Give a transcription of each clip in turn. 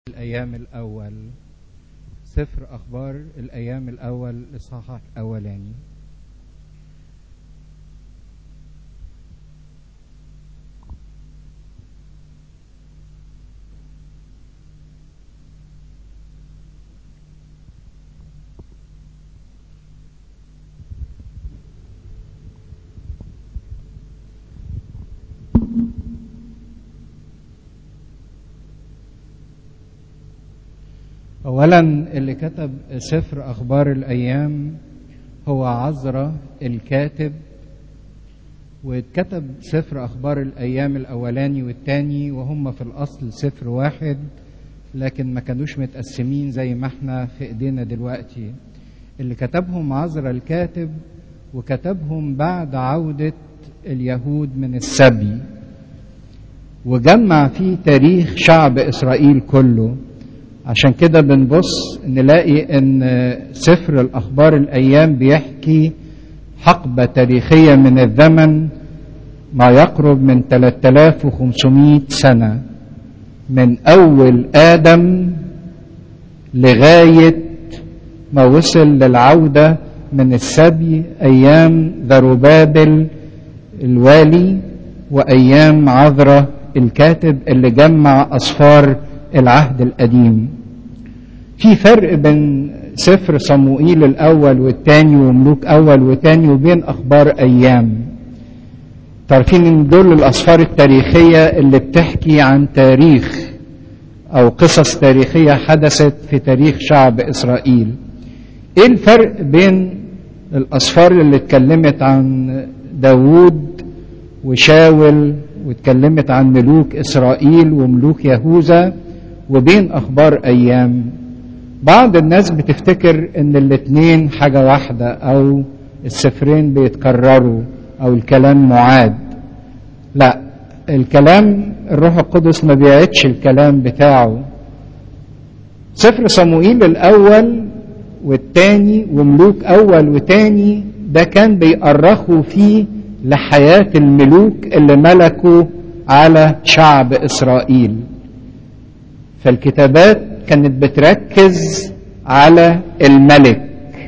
الأيام الأول سفر أخبار الأيام الأول الإصحاح الأولاني أولا اللي كتب سفر أخبار الأيام هو عزرا الكاتب واتكتب سفر أخبار الأيام الأولاني والتاني وهم في الأصل سفر واحد لكن ما كانوش متقسمين زي ما احنا في ايدينا دلوقتي اللي كتبهم عزرا الكاتب وكتبهم بعد عودة اليهود من السبي وجمع فيه تاريخ شعب إسرائيل كله عشان كده بنبص نلاقي ان سفر الاخبار الايام بيحكي حقبة تاريخية من الزمن ما يقرب من 3500 سنة من اول ادم لغاية ما وصل للعودة من السبي ايام ذروبابل الوالي وايام عذرة الكاتب اللي جمع اسفار العهد القديم في فرق بين سفر صموئيل الأول والثاني وملوك أول وثاني وبين أخبار أيام تعرفين إن دول الأسفار التاريخية اللي بتحكي عن تاريخ أو قصص تاريخية حدثت في تاريخ شعب إسرائيل إيه الفرق بين الأسفار اللي اتكلمت عن داوود وشاول واتكلمت عن ملوك إسرائيل وملوك يهوذا وبين اخبار ايام بعض الناس بتفتكر ان الاتنين حاجة واحدة او السفرين بيتكرروا او الكلام معاد لا الكلام الروح القدس ما بيعدش الكلام بتاعه سفر صموئيل الاول والتاني وملوك اول وتاني ده كان بيأرخوا فيه لحياة الملوك اللي ملكوا على شعب اسرائيل فالكتابات كانت بتركز على الملك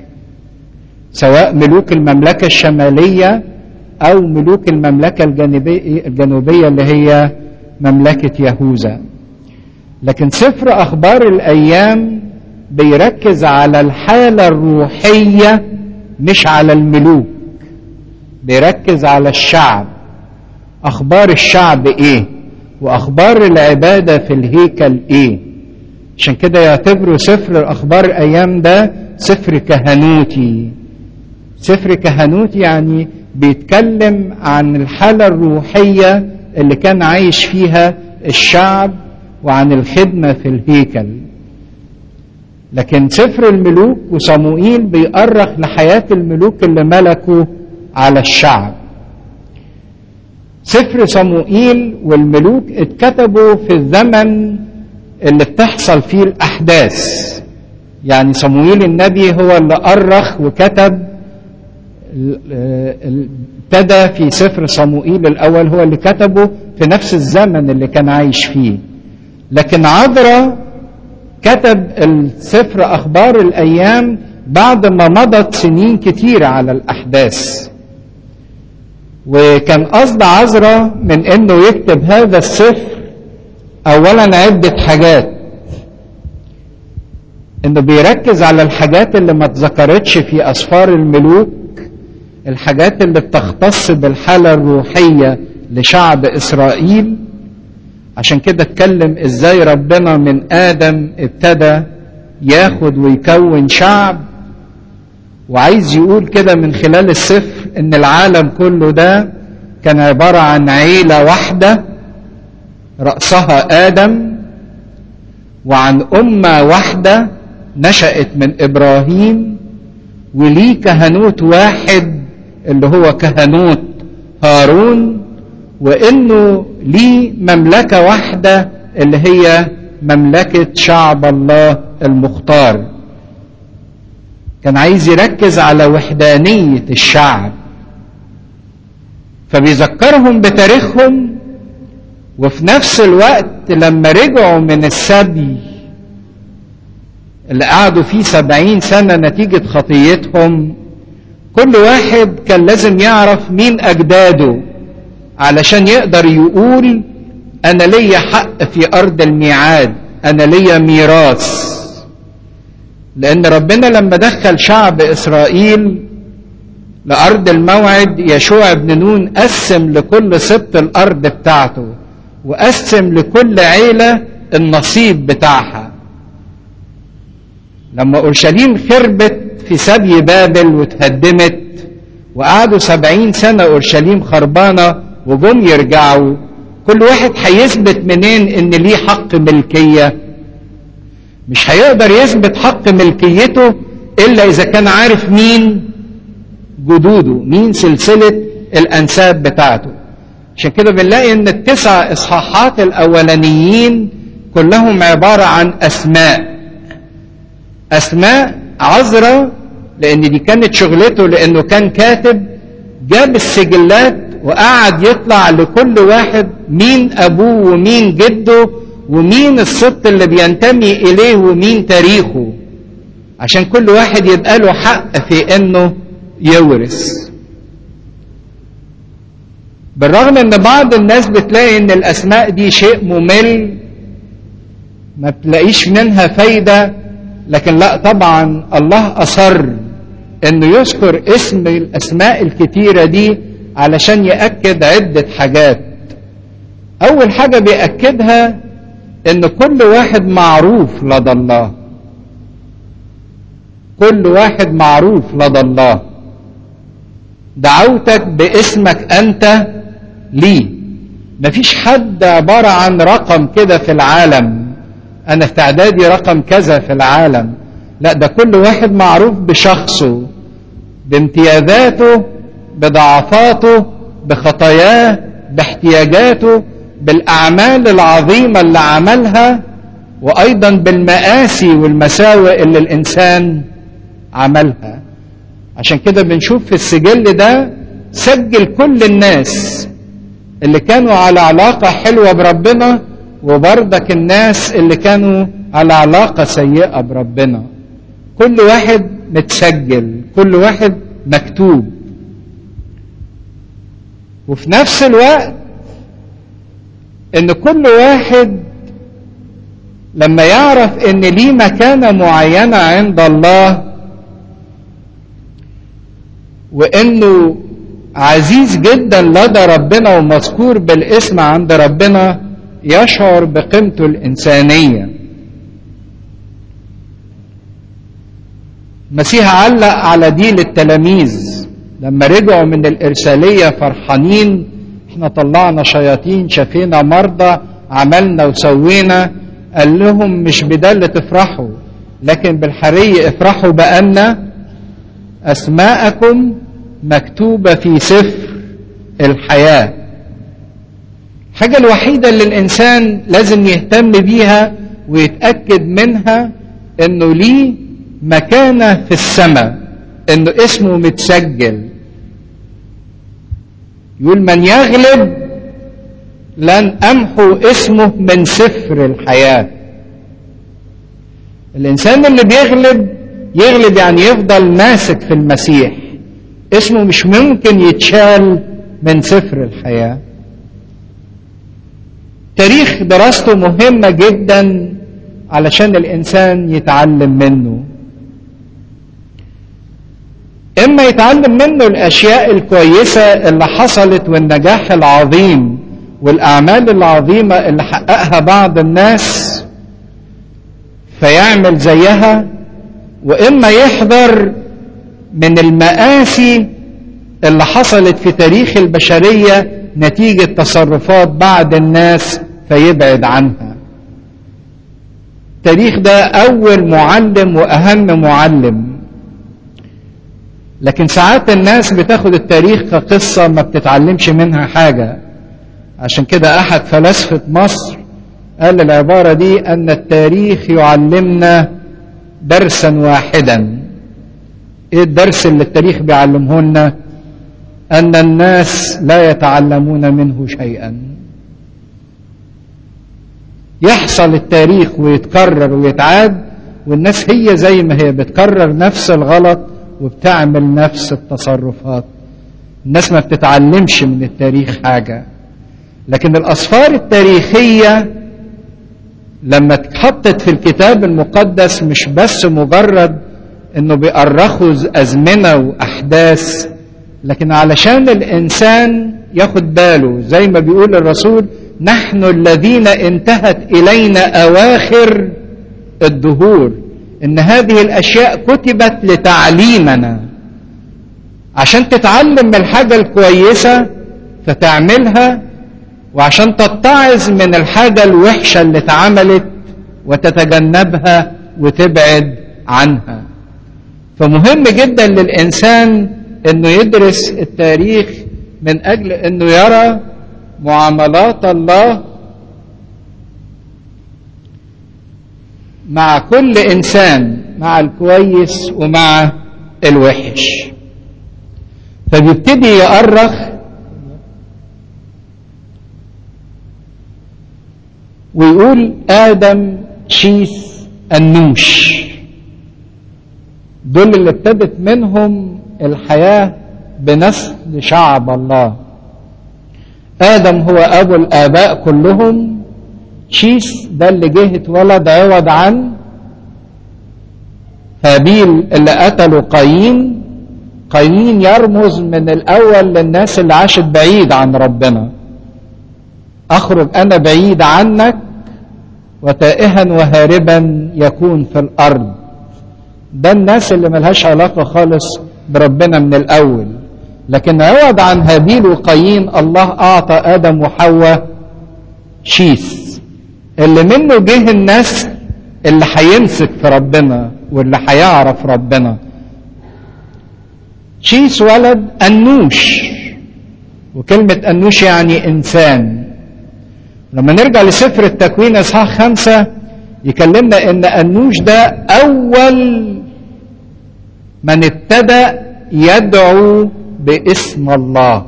سواء ملوك المملكة الشمالية أو ملوك المملكة الجنوبية اللي هي مملكة يهوذا لكن سفر أخبار الأيام بيركز على الحالة الروحية مش على الملوك بيركز على الشعب أخبار الشعب إيه واخبار العباده في الهيكل ايه عشان كده يعتبروا سفر الاخبار ايام ده سفر كهنوتي سفر كهنوتي يعني بيتكلم عن الحاله الروحيه اللي كان عايش فيها الشعب وعن الخدمه في الهيكل لكن سفر الملوك وصموئيل بيأرخ لحياه الملوك اللي ملكوا على الشعب سفر صموئيل والملوك اتكتبوا في الزمن اللي بتحصل فيه الأحداث يعني صموئيل النبي هو اللي أرخ وكتب ابتدى في سفر صموئيل الأول هو اللي كتبه في نفس الزمن اللي كان عايش فيه لكن عذرا كتب السفر أخبار الأيام بعد ما مضت سنين كتيرة على الأحداث وكان قصد عذرا من انه يكتب هذا السفر اولا عدة حاجات انه بيركز على الحاجات اللي ما اتذكرتش في اسفار الملوك الحاجات اللي بتختص بالحالة الروحية لشعب اسرائيل عشان كده اتكلم ازاي ربنا من ادم ابتدى ياخد ويكون شعب وعايز يقول كده من خلال السفر ان العالم كله ده كان عبارة عن عيلة واحدة رأسها آدم وعن أمة واحدة نشأت من إبراهيم وليه كهنوت واحد اللي هو كهنوت هارون وإنه ليه مملكة واحدة اللي هي مملكة شعب الله المختار كان عايز يركز على وحدانية الشعب فبيذكرهم بتاريخهم وفي نفس الوقت لما رجعوا من السبي اللي قعدوا فيه سبعين سنة نتيجة خطيتهم كل واحد كان لازم يعرف مين أجداده علشان يقدر يقول أنا ليا حق في أرض الميعاد أنا ليا ميراث لأن ربنا لما دخل شعب إسرائيل لأرض الموعد يشوع بن نون قسم لكل سبط الأرض بتاعته وقسم لكل عيلة النصيب بتاعها لما أورشليم خربت في سبي بابل واتهدمت وقعدوا سبعين سنة أورشليم خربانة وجم يرجعوا كل واحد هيثبت منين إن ليه حق ملكية مش هيقدر يثبت حق ملكيته إلا إذا كان عارف مين جدوده مين سلسلة الأنساب بتاعته عشان كده بنلاقي ان التسع اصحاحات الاولانيين كلهم عبارة عن اسماء اسماء عذرة لان دي كانت شغلته لانه كان كاتب جاب السجلات وقعد يطلع لكل واحد مين ابوه ومين جده ومين السبط اللي بينتمي اليه ومين تاريخه عشان كل واحد يبقى له حق في انه يورث بالرغم ان بعض الناس بتلاقي ان الاسماء دي شيء ممل ما تلاقيش منها فايدة لكن لا طبعا الله اصر انه يذكر اسم الاسماء الكتيرة دي علشان يأكد عدة حاجات اول حاجة بيأكدها ان كل واحد معروف لدى الله كل واحد معروف لدى الله دعوتك باسمك انت لي مفيش حد عبارة عن رقم كده في العالم انا في تعدادي رقم كذا في العالم لا ده كل واحد معروف بشخصه بامتيازاته بضعفاته بخطاياه باحتياجاته بالاعمال العظيمه اللي عملها وايضا بالمآسي والمساوئ اللي الانسان عملها عشان كده بنشوف في السجل ده سجل كل الناس اللي كانوا على علاقة حلوة بربنا وبرضك الناس اللي كانوا على علاقة سيئة بربنا كل واحد متسجل كل واحد مكتوب وفي نفس الوقت ان كل واحد لما يعرف ان ليه مكانة معينة عند الله وانه عزيز جدا لدى ربنا ومذكور بالاسم عند ربنا يشعر بقيمته الانسانيه المسيح علق على دي للتلاميذ لما رجعوا من الارساليه فرحانين احنا طلعنا شياطين شفينا مرضى عملنا وسوينا قال لهم مش بده اللي تفرحوا لكن بالحري افرحوا بان اسماءكم مكتوبه في سفر الحياه الحاجه الوحيده اللي الانسان لازم يهتم بيها ويتاكد منها انه ليه مكانه في السماء انه اسمه متسجل يقول من يغلب لن امحو اسمه من سفر الحياه الانسان اللي بيغلب يغلب يعني يفضل ماسك في المسيح اسمه مش ممكن يتشال من سفر الحياه تاريخ دراسته مهمه جدا علشان الانسان يتعلم منه اما يتعلم منه الاشياء الكويسه اللي حصلت والنجاح العظيم والاعمال العظيمه اللي حققها بعض الناس فيعمل زيها واما يحذر من المآسي اللي حصلت في تاريخ البشريه نتيجه تصرفات بعض الناس فيبعد عنها التاريخ ده اول معلم واهم معلم لكن ساعات الناس بتاخد التاريخ كقصة ما بتتعلمش منها حاجة عشان كده أحد فلاسفة مصر قال العبارة دي أن التاريخ يعلمنا درسا واحدا إيه الدرس اللي التاريخ بيعلمه لنا أن الناس لا يتعلمون منه شيئا يحصل التاريخ ويتكرر ويتعاد والناس هي زي ما هي بتكرر نفس الغلط وبتعمل نفس التصرفات الناس ما بتتعلمش من التاريخ حاجة لكن الأسفار التاريخية لما اتحطت في الكتاب المقدس مش بس مجرد انه بيأرخوا أزمنة وأحداث لكن علشان الإنسان ياخد باله زي ما بيقول الرسول نحن الذين انتهت إلينا أواخر الدهور إن هذه الأشياء كتبت لتعليمنا عشان تتعلم من الحاجة الكويسة فتعملها وعشان تتعظ من الحاجة الوحشة اللي اتعملت وتتجنبها وتبعد عنها فمهم جدا للإنسان انه يدرس التاريخ من اجل انه يرى معاملات الله مع كل انسان مع الكويس ومع الوحش فبيبتدي يأرخ ويقول آدم شيس النوش دول اللي ابتدت منهم الحياة بنسل شعب الله آدم هو أبو الآباء كلهم شيس ده اللي جه اتولد عوض عن هابيل اللي قتله قايين قايين يرمز من الأول للناس اللي عاشت بعيد عن ربنا أخرج أنا بعيد عنك وتائها وهاربا يكون في الأرض ده الناس اللي ملهاش علاقة خالص بربنا من الأول لكن عوض عن هابيل وقايين الله أعطى آدم وحواء شيس اللي منه جه الناس اللي هيمسك في ربنا واللي هيعرف ربنا شيس ولد أنوش وكلمة أنوش يعني إنسان لما نرجع لسفر التكوين إصحاح خمسة يكلمنا إن أنوش ده أول من ابتدأ يدعو باسم الله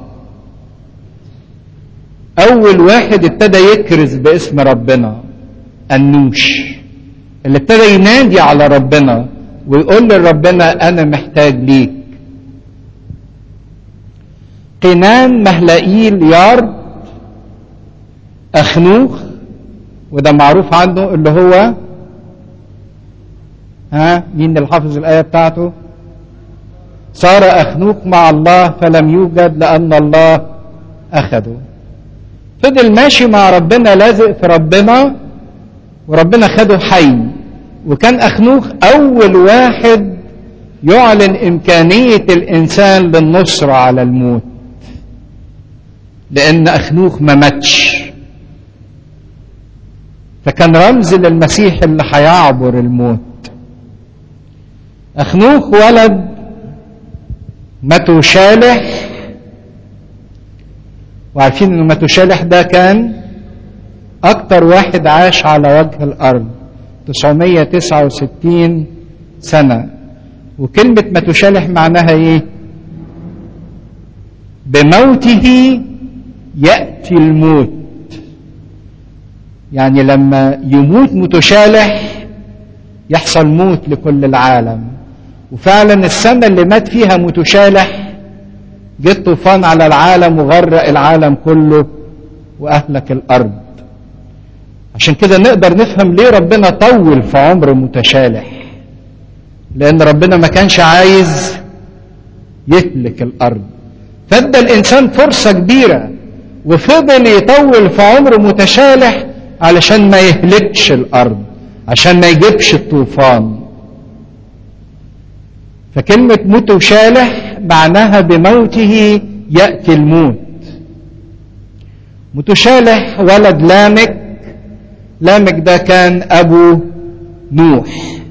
أول واحد ابتدى يكرز باسم ربنا النوش اللي ابتدى ينادي على ربنا ويقول لربنا أنا محتاج ليك قنان مهلائيل يارد أخنوخ وده معروف عنه اللي هو ها مين اللي حافظ الآية بتاعته صار أخنوخ مع الله فلم يوجد لأن الله أخده فضل ماشي مع ربنا لازق في ربنا وربنا خده حي وكان أخنوخ أول واحد يعلن إمكانية الإنسان للنصر على الموت لأن أخنوخ ما ماتش فكان رمز للمسيح اللي هيعبر الموت أخنوخ ولد متوشالح وعارفين ان متوشالح ده كان اكتر واحد عاش على وجه الارض 969 سنة وكلمة متوشالح معناها ايه بموته يأتي الموت يعني لما يموت متشالح يحصل موت لكل العالم وفعلا السنة اللي مات فيها متشالح جه طوفان على العالم وغرق العالم كله وأهلك الأرض عشان كده نقدر نفهم ليه ربنا طول في عمر متشالح لأن ربنا ما كانش عايز يهلك الأرض فادى الإنسان فرصة كبيرة وفضل يطول في عمر متشالح علشان ما يهلكش الأرض عشان ما يجيبش الطوفان فكلمة متشالح معناها بموته يأتي الموت متشالح ولد لامك لامك ده كان أبو نوح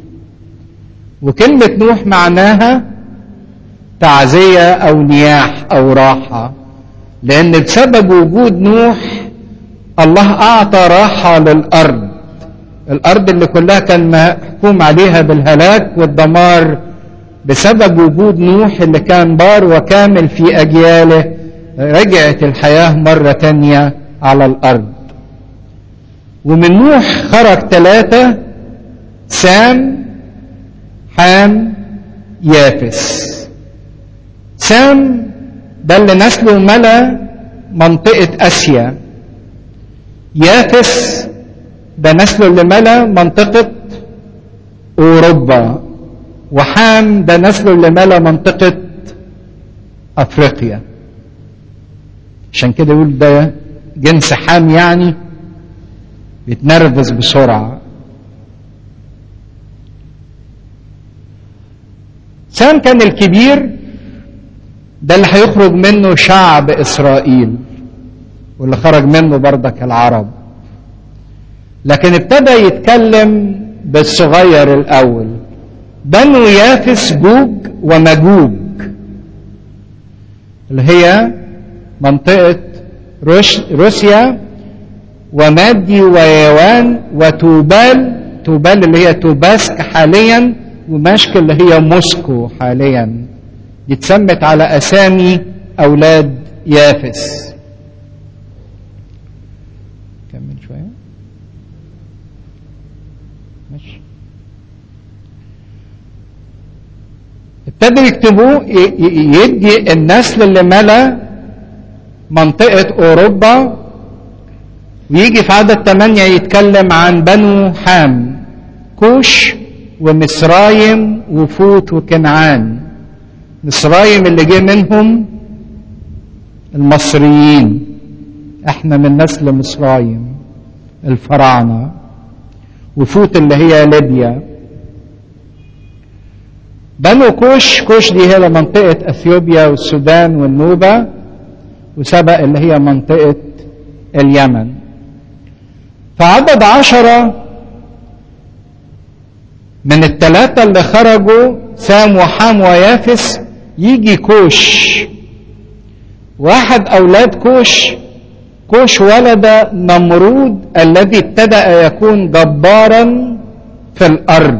وكلمة نوح معناها تعزية أو نياح أو راحة لأن بسبب وجود نوح الله أعطى راحة للأرض الأرض اللي كلها كان محكوم عليها بالهلاك والدمار بسبب وجود نوح اللي كان بار وكامل في أجياله رجعت الحياة مرة تانية على الأرض ومن نوح خرج ثلاثة سام حام يافس سام ده اللي نسله ملا منطقة آسيا يافس ده نسله اللي ملا منطقة أوروبا وحام ده نسله اللي ملا منطقة أفريقيا عشان كده يقول ده جنس حام يعني بيتنرفز بسرعة سام كان الكبير ده اللي هيخرج منه شعب إسرائيل واللي خرج منه برضك العرب لكن ابتدى يتكلم بالصغير الأول بنو يافس جوج ومجوج اللي هي منطقة روش روسيا ومادي ويوان وتوبال توبال اللي هي توباسك حاليا وماشك اللي هي موسكو حاليا دي اتسمت على أسامي أولاد يافس كمل شوية ماشي ابتدوا يكتبوه يدي النسل اللي ملا منطقة أوروبا ويجي في عدد ثمانية يتكلم عن بنو حام كوش ومصرايم وفوت وكنعان مصرايم اللي جه منهم المصريين احنا من نسل مصرايم الفراعنة وفوت اللي هي ليبيا بنو كوش كوش دي هي منطقة اثيوبيا والسودان والنوبة وسبق اللي هي منطقة اليمن فعدد عشرة من الثلاثة اللي خرجوا سام وحام ويافس يجي كوش واحد أولاد كوش كوش ولد نمرود الذي ابتدأ يكون جبارا في الأرض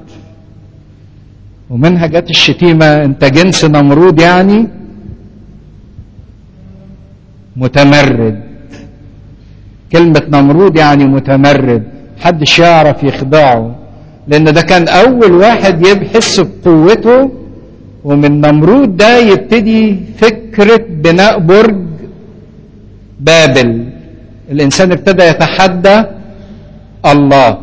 ومنها جت الشتيمة انت جنس نمرود يعني متمرد كلمة نمرود يعني متمرد محدش يعرف يخدعه لأن ده كان أول واحد يحس بقوته ومن نمرود ده يبتدي فكرة بناء برج بابل الإنسان ابتدى يتحدى الله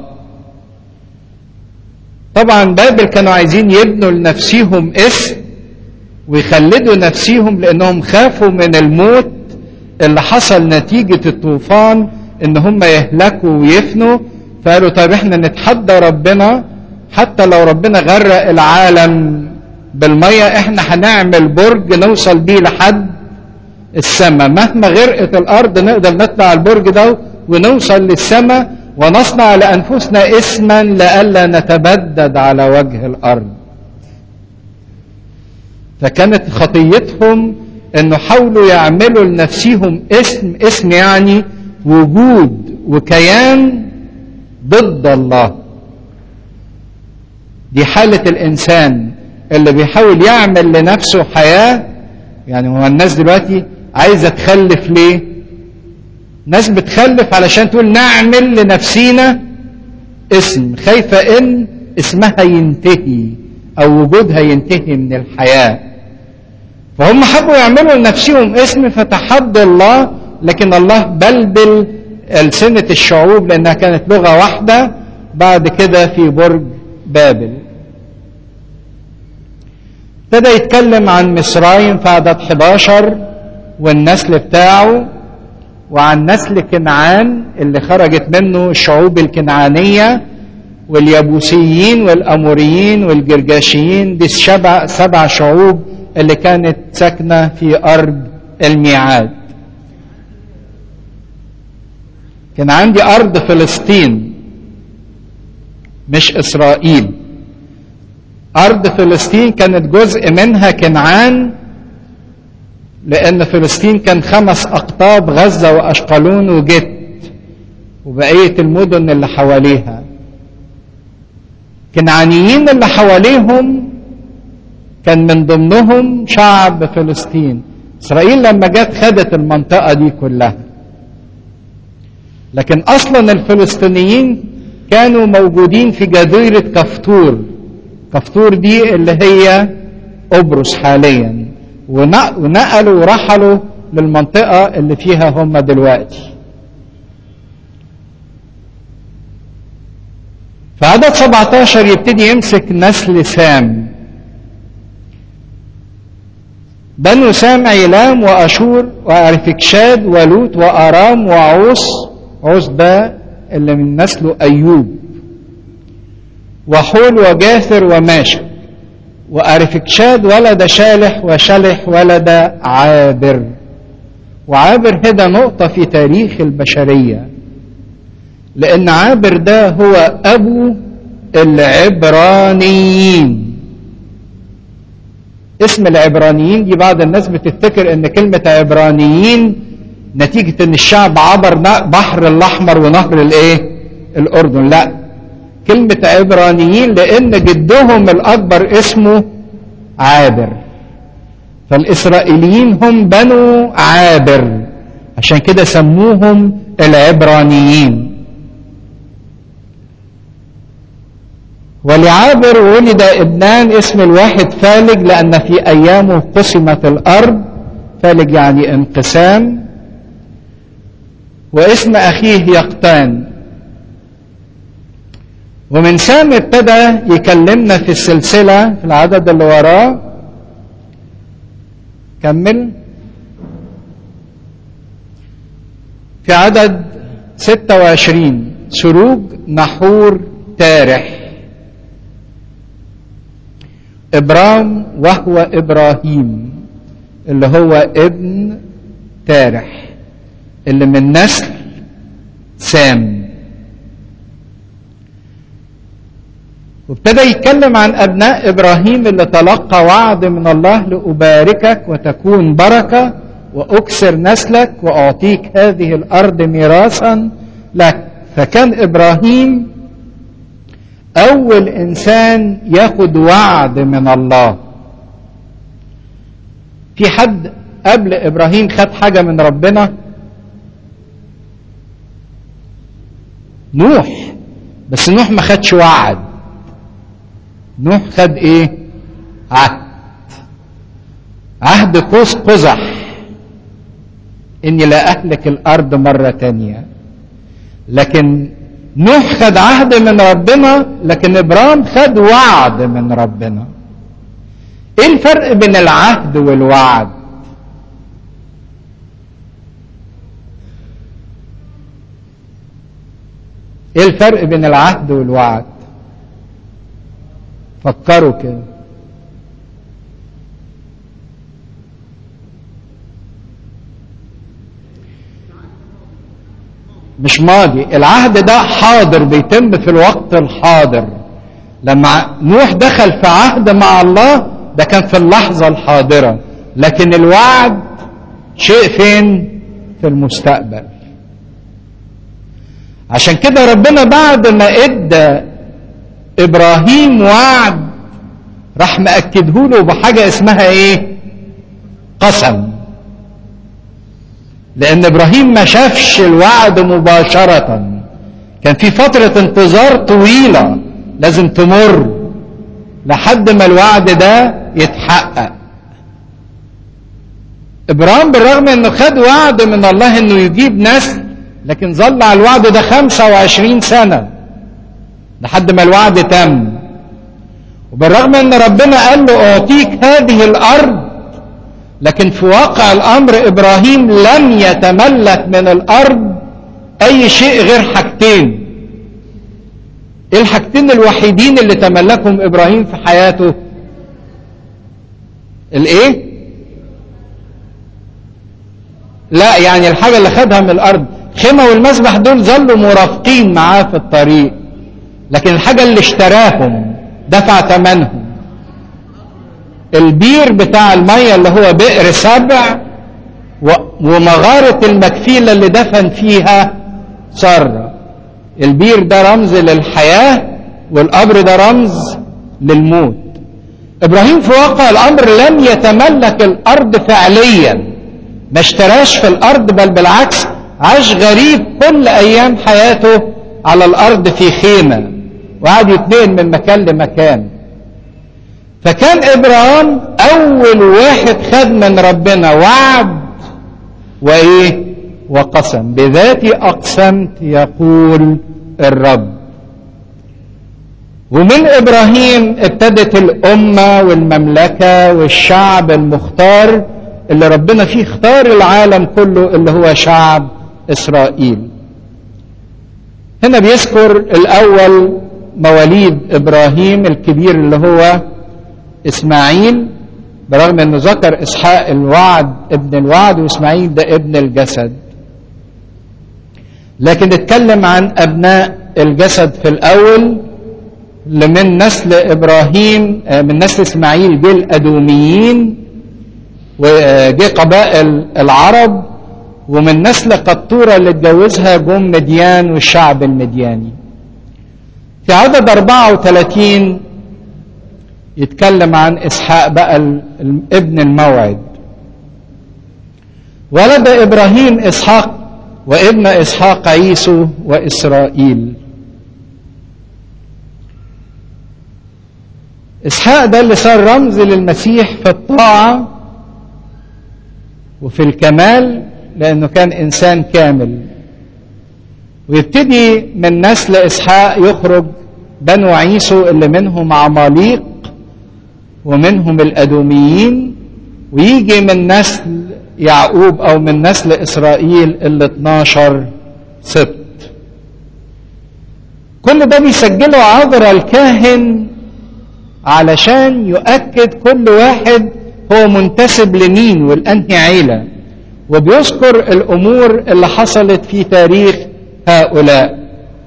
طبعا بابل كانوا عايزين يبنوا لنفسيهم اسم ويخلدوا نفسيهم لأنهم خافوا من الموت اللي حصل نتيجة الطوفان ان هم يهلكوا ويفنوا فقالوا طيب احنا نتحدى ربنا حتى لو ربنا غرق العالم بالمية احنا هنعمل برج نوصل بيه لحد السماء مهما غرقت الارض نقدر نطلع البرج ده ونوصل للسماء ونصنع لانفسنا اسما لئلا نتبدد على وجه الارض فكانت خطيتهم انه حاولوا يعملوا لنفسهم اسم اسم يعني وجود وكيان ضد الله دي حالة الإنسان اللي بيحاول يعمل لنفسه حياة يعني هو الناس دلوقتي عايزة تخلف ليه؟ ناس بتخلف علشان تقول نعمل لنفسينا اسم خايفة إن اسمها ينتهي أو وجودها ينتهي من الحياة فهم حبوا يعملوا لنفسهم اسم فتحدوا الله لكن الله بلبل ألسنة الشعوب لأنها كانت لغة واحدة بعد كده في برج بابل ابتدى يتكلم عن مصرايم في عدد 11 والنسل بتاعه وعن نسل كنعان اللي خرجت منه الشعوب الكنعانية واليبوسيين والأموريين والجرجاشيين دي السبع سبع شعوب اللي كانت ساكنة في أرض الميعاد كان عندي أرض فلسطين مش إسرائيل أرض فلسطين كانت جزء منها كنعان لأن فلسطين كان خمس أقطاب غزة وأشقلون وجت وبقية المدن اللي حواليها كنعانيين اللي حواليهم كان من ضمنهم شعب فلسطين إسرائيل لما جت خدت المنطقة دي كلها لكن أصلا الفلسطينيين كانوا موجودين في جزيرة كفتور كفطور دي اللي هي قبرص حاليا ونقلوا ورحلوا للمنطقة اللي فيها هم دلوقتي في عدد 17 يبتدي يمسك نسل سام بنو سام عيلام وأشور وأرفكشاد ولوط وأرام وعوس عوس ده اللي من نسله أيوب وحول وجاثر وماشك وأرفكشاد ولد شالح وشلح ولد عابر وعابر هنا نقطة في تاريخ البشرية لأن عابر ده هو أبو العبرانيين اسم العبرانيين دي بعض الناس بتفتكر ان كلمة عبرانيين نتيجة ان الشعب عبر بحر الاحمر ونهر الايه الاردن لا كلمة عبرانيين لان جدهم الاكبر اسمه عابر فالاسرائيليين هم بنو عابر عشان كده سموهم العبرانيين ولعابر ولد ابنان اسم الواحد فالج لأن في أيامه قسمت الأرض فالج يعني انقسام واسم أخيه يقطان ومن سام ابتدى يكلمنا في السلسلة في العدد اللي وراه كمل في عدد 26 سروج نحور تارح إبرام وهو إبراهيم اللي هو ابن تارح اللي من نسل سام وابتدى يتكلم عن أبناء إبراهيم اللي تلقى وعد من الله لأباركك وتكون بركة وأكسر نسلك وأعطيك هذه الأرض ميراثا لك فكان إبراهيم أول إنسان ياخد وعد من الله في حد قبل إبراهيم خد حاجة من ربنا نوح بس نوح ما خدش وعد نوح خد ايه عهد عهد قوس قزح اني لا اهلك الارض مرة تانية لكن نوح خد عهد من ربنا لكن ابرام خد وعد من ربنا ايه الفرق بين العهد والوعد ايه الفرق بين العهد والوعد فكروا كده مش ماضي العهد ده حاضر بيتم في الوقت الحاضر لما نوح دخل في عهد مع الله ده كان في اللحظة الحاضرة لكن الوعد شيء فين في المستقبل عشان كده ربنا بعد ما ادى ابراهيم وعد راح مأكده له بحاجة اسمها ايه قسم لان ابراهيم ما شافش الوعد مباشرة كان في فترة انتظار طويلة لازم تمر لحد ما الوعد ده يتحقق ابراهيم بالرغم انه خد وعد من الله انه يجيب نسل لكن ظل على الوعد ده 25 سنة لحد ما الوعد تم وبالرغم ان ربنا قال له اعطيك هذه الارض لكن في واقع الامر ابراهيم لم يتملك من الارض اي شيء غير حاجتين ايه الحاجتين الوحيدين اللي تملكهم ابراهيم في حياته الايه لا يعني الحاجة اللي خدها من الارض خيمة والمسبح دول ظلوا مرافقين معاه في الطريق لكن الحاجة اللي اشتراهم دفع ثمنهم البير بتاع المية اللي هو بئر سبع ومغارة المكفيلة اللي دفن فيها سارة البير ده رمز للحياة والقبر ده رمز للموت ابراهيم في واقع الامر لم يتملك الارض فعليا ما اشتراش في الارض بل بالعكس عاش غريب كل ايام حياته على الارض في خيمه وقعد يتنقل من مكان لمكان فكان ابراهيم اول واحد خد من ربنا وعد وايه وقسم بذاتي اقسمت يقول الرب ومن ابراهيم ابتدت الامه والمملكه والشعب المختار اللي ربنا فيه اختار العالم كله اللي هو شعب اسرائيل هنا بيذكر الاول مواليد ابراهيم الكبير اللي هو اسماعيل برغم انه ذكر اسحاق الوعد ابن الوعد واسماعيل ده ابن الجسد لكن اتكلم عن ابناء الجسد في الاول اللي من نسل ابراهيم من نسل اسماعيل جه الادوميين وجه قبائل العرب ومن نسل قطوره اللي اتجوزها جم مديان والشعب المدياني في عدد 34 يتكلم عن اسحاق بقى ابن الموعد ولد ابراهيم اسحاق وابن اسحاق عيسو واسرائيل اسحاق ده اللي صار رمز للمسيح في الطاعه وفي الكمال لانه كان انسان كامل ويبتدي من نسل اسحاق يخرج بنو عيسو اللي منهم عماليق ومنهم الادوميين ويجي من نسل يعقوب او من نسل اسرائيل ال 12 سبت كل ده بيسجله عذرا الكاهن علشان يؤكد كل واحد هو منتسب لمين والانهي عيله وبيذكر الامور اللي حصلت في تاريخ هؤلاء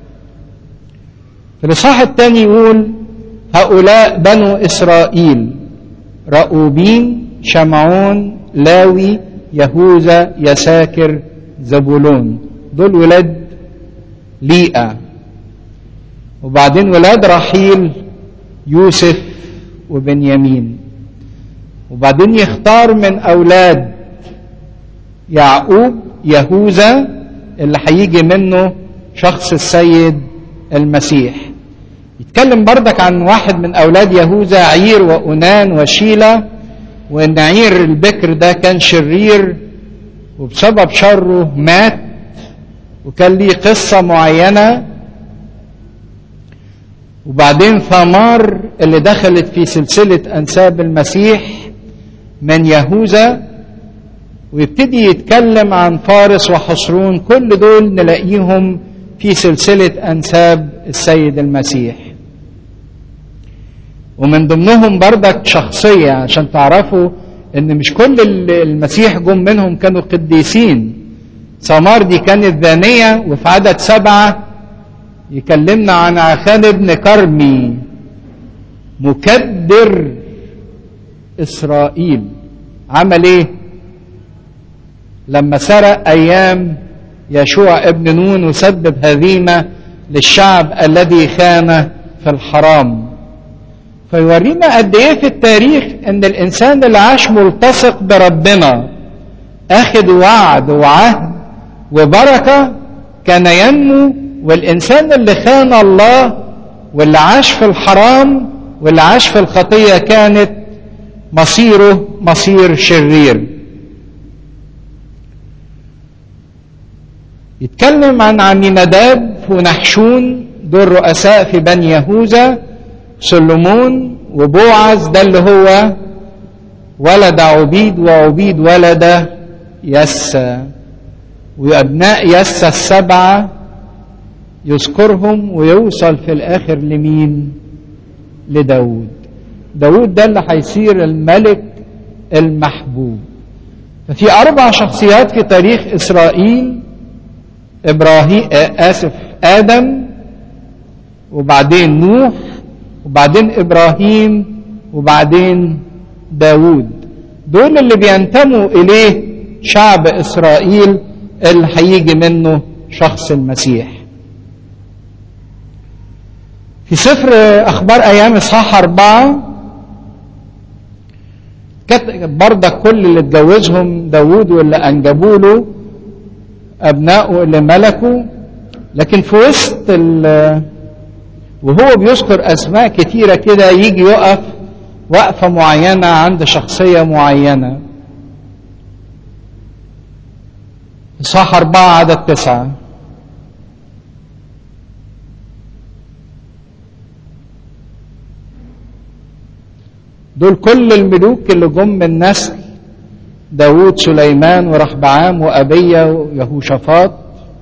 في الاصحاح الثاني يقول هؤلاء بنو اسرائيل رؤوبين شمعون لاوي يهوذا يساكر زبولون دول ولاد ليئة وبعدين ولاد رحيل يوسف وبنيامين وبعدين يختار من أولاد يعقوب يهوذا اللي هيجي منه شخص السيد المسيح يتكلم بردك عن واحد من أولاد يهوذا عير وأنان وشيلة وإن عير البكر ده كان شرير وبسبب شره مات وكان ليه قصة معينة وبعدين ثمار اللي دخلت في سلسلة أنساب المسيح من يهوذا ويبتدي يتكلم عن فارس وحصرون كل دول نلاقيهم في سلسلة أنساب السيد المسيح ومن ضمنهم بردك شخصية عشان تعرفوا ان مش كل المسيح جم منهم كانوا قديسين سمار دي كانت ذانية وفي عدد سبعة يكلمنا عن عخان ابن كرمي مكدر إسرائيل عمل ايه لما سرق أيام يشوع ابن نون وسبب هزيمة للشعب الذي خان في الحرام فيورينا قد ايه في التاريخ ان الانسان اللي عاش ملتصق بربنا اخذ وعد وعهد وبركه كان ينمو والانسان اللي خان الله واللي عاش في الحرام واللي عاش في الخطيه كانت مصيره مصير شرير يتكلم عن عميناداب ونحشون دول رؤساء في بني يهوذا سلمون وبوعز ده اللي هو ولد عبيد وعبيد ولد يسى وأبناء يسى السبعة يذكرهم ويوصل في الآخر لمين لداود داود ده اللي هيصير الملك المحبوب ففي أربع شخصيات في تاريخ إسرائيل إبراهيم آسف آدم وبعدين نوح وبعدين إبراهيم وبعدين داود دول اللي بينتموا إليه شعب إسرائيل اللي هيجي منه شخص المسيح في سفر أخبار أيام إصحاح أربعة كتب بردك كل اللي اتجوزهم داود واللي أنجبوا له أبنائه اللي ملكوا لكن في وسط وهو بيذكر أسماء كتيرة كده يجي يقف وقفة معينة عند شخصية معينة إصحاح أربعة عدد تسعة دول كل الملوك اللي جم من نسل داوود سليمان ورحبعام وأبية ويهوشافاط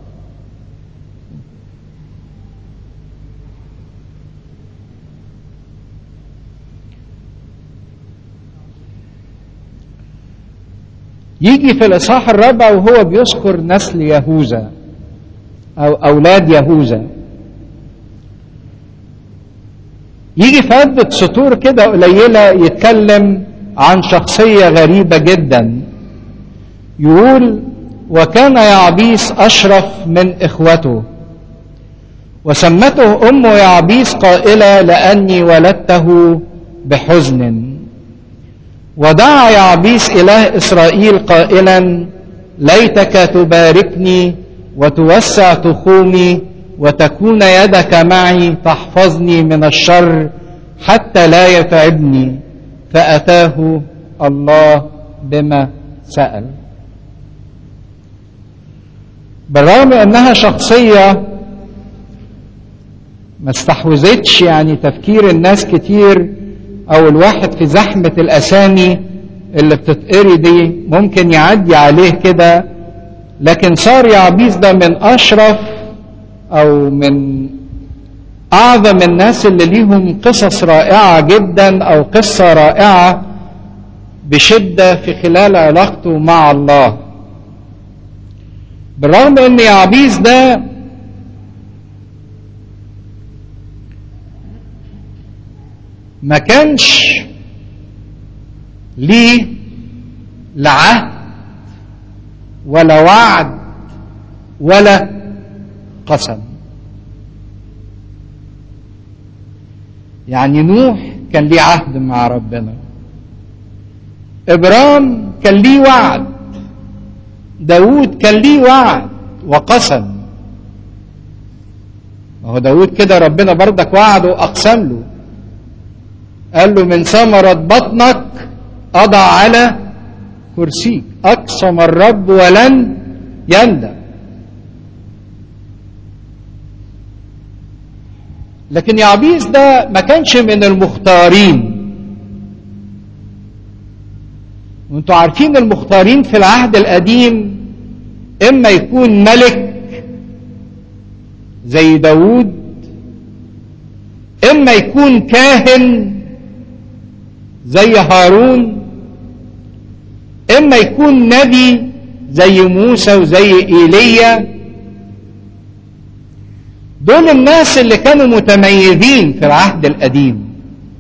يجي في الإصحاح الرابع وهو بيذكر نسل يهوذا أو أولاد يهوذا يجي في عدة سطور كده قليلة يتكلم عن شخصية غريبة جدا يقول وكان يعبيس أشرف من إخوته وسمته أم يعبيس قائلة لأني ولدته بحزن ودعا يعبيس إله إسرائيل قائلا ليتك تباركني وتوسع تخومي وتكون يدك معي تحفظني من الشر حتى لا يتعبني فأتاه الله بما سأل بالرغم انها شخصية ما استحوذتش يعني تفكير الناس كتير او الواحد في زحمة الاسامي اللي بتتقري دي ممكن يعدي عليه كده لكن صار يعبيس ده من اشرف او من اعظم الناس اللي ليهم قصص رائعة جدا او قصة رائعة بشدة في خلال علاقته مع الله بالرغم ان يعبيس ده ما كانش ليه لا عهد ولا وعد ولا قسم يعني نوح كان ليه عهد مع ربنا ابرام كان ليه وعد داود كان ليه وعد وقسم ما هو داود كده ربنا بردك وعد واقسم له قال له من ثمرة بطنك أضع على كرسيك أقسم الرب ولن يندم لكن يعبيس ده ما كانش من المختارين وانتوا عارفين المختارين في العهد القديم اما يكون ملك زي داود اما يكون كاهن زي هارون اما يكون نبي زي موسى وزي ايليا دول الناس اللي كانوا متميزين في العهد القديم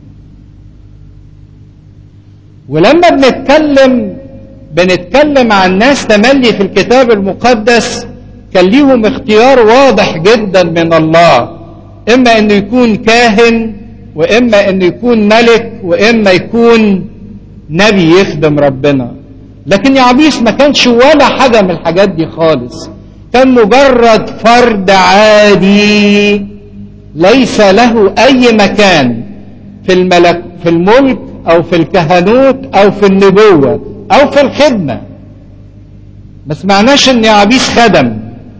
ولما بنتكلم بنتكلم عن ناس تملي في الكتاب المقدس كان ليهم اختيار واضح جدا من الله اما انه يكون كاهن واما انه يكون ملك واما يكون نبي يخدم ربنا لكن يعبيس ما كانش ولا حاجه من الحاجات دي خالص كان مجرد فرد عادي ليس له اي مكان في الملك في الملك او في الكهنوت او في النبوه او في الخدمه ما سمعناش ان يعبيس خدم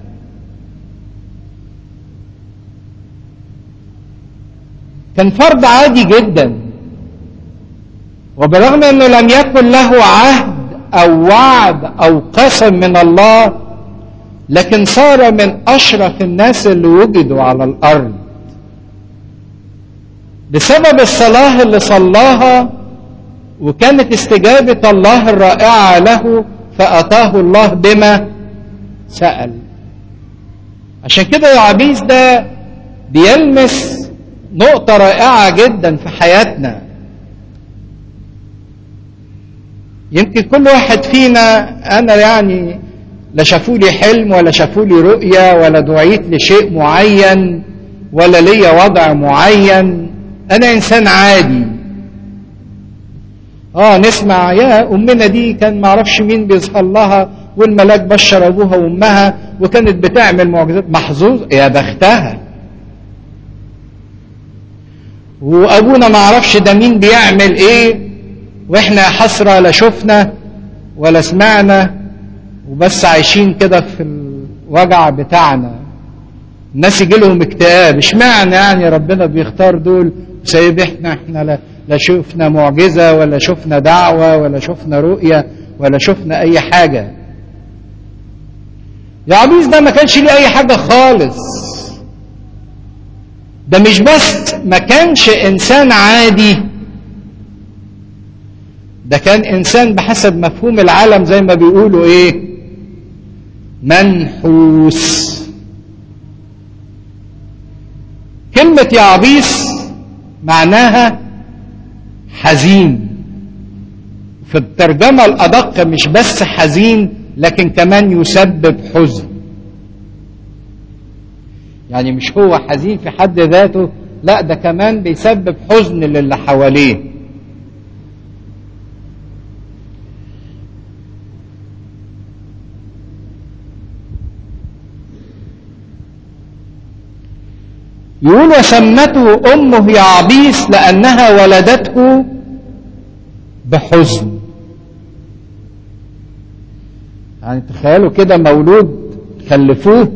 كان فرد عادي جدا وبرغم انه لم يكن له عهد او وعد او قسم من الله لكن صار من اشرف الناس اللي وجدوا على الارض بسبب الصلاه اللي صلاها وكانت استجابه الله الرائعه له فاتاه الله بما سال عشان كده يعبيس ده بيلمس نقطة رائعة جدا في حياتنا يمكن كل واحد فينا أنا يعني لا شافوا لي حلم ولا شافوا لي رؤية ولا دعيت لشيء معين ولا ليا وضع معين أنا إنسان عادي آه نسمع يا أمنا دي كان معرفش مين بيظهر لها والملاك بشر أبوها وأمها وكانت بتعمل معجزات محظوظ يا بختها وابونا ما عرفش ده مين بيعمل ايه واحنا حسرة لا شفنا ولا سمعنا وبس عايشين كده في الوجع بتاعنا الناس يجي لهم اكتئاب اشمعنى يعني ربنا بيختار دول وسايب احنا احنا لا, لا شفنا معجزة ولا شفنا دعوة ولا شفنا رؤية ولا شفنا اي حاجة يعبيس ده ما كانش ليه اي حاجة خالص ده مش بس ما كانش انسان عادي ده كان انسان بحسب مفهوم العالم زي ما بيقولوا ايه منحوس كلمة يعبيس معناها حزين في الترجمة الأدق مش بس حزين لكن كمان يسبب حزن يعني مش هو حزين في حد ذاته لا ده كمان بيسبب حزن للي حواليه يقول وسمته امه يعبيس لانها ولدته بحزن يعني تخيلوا كده مولود خلفوه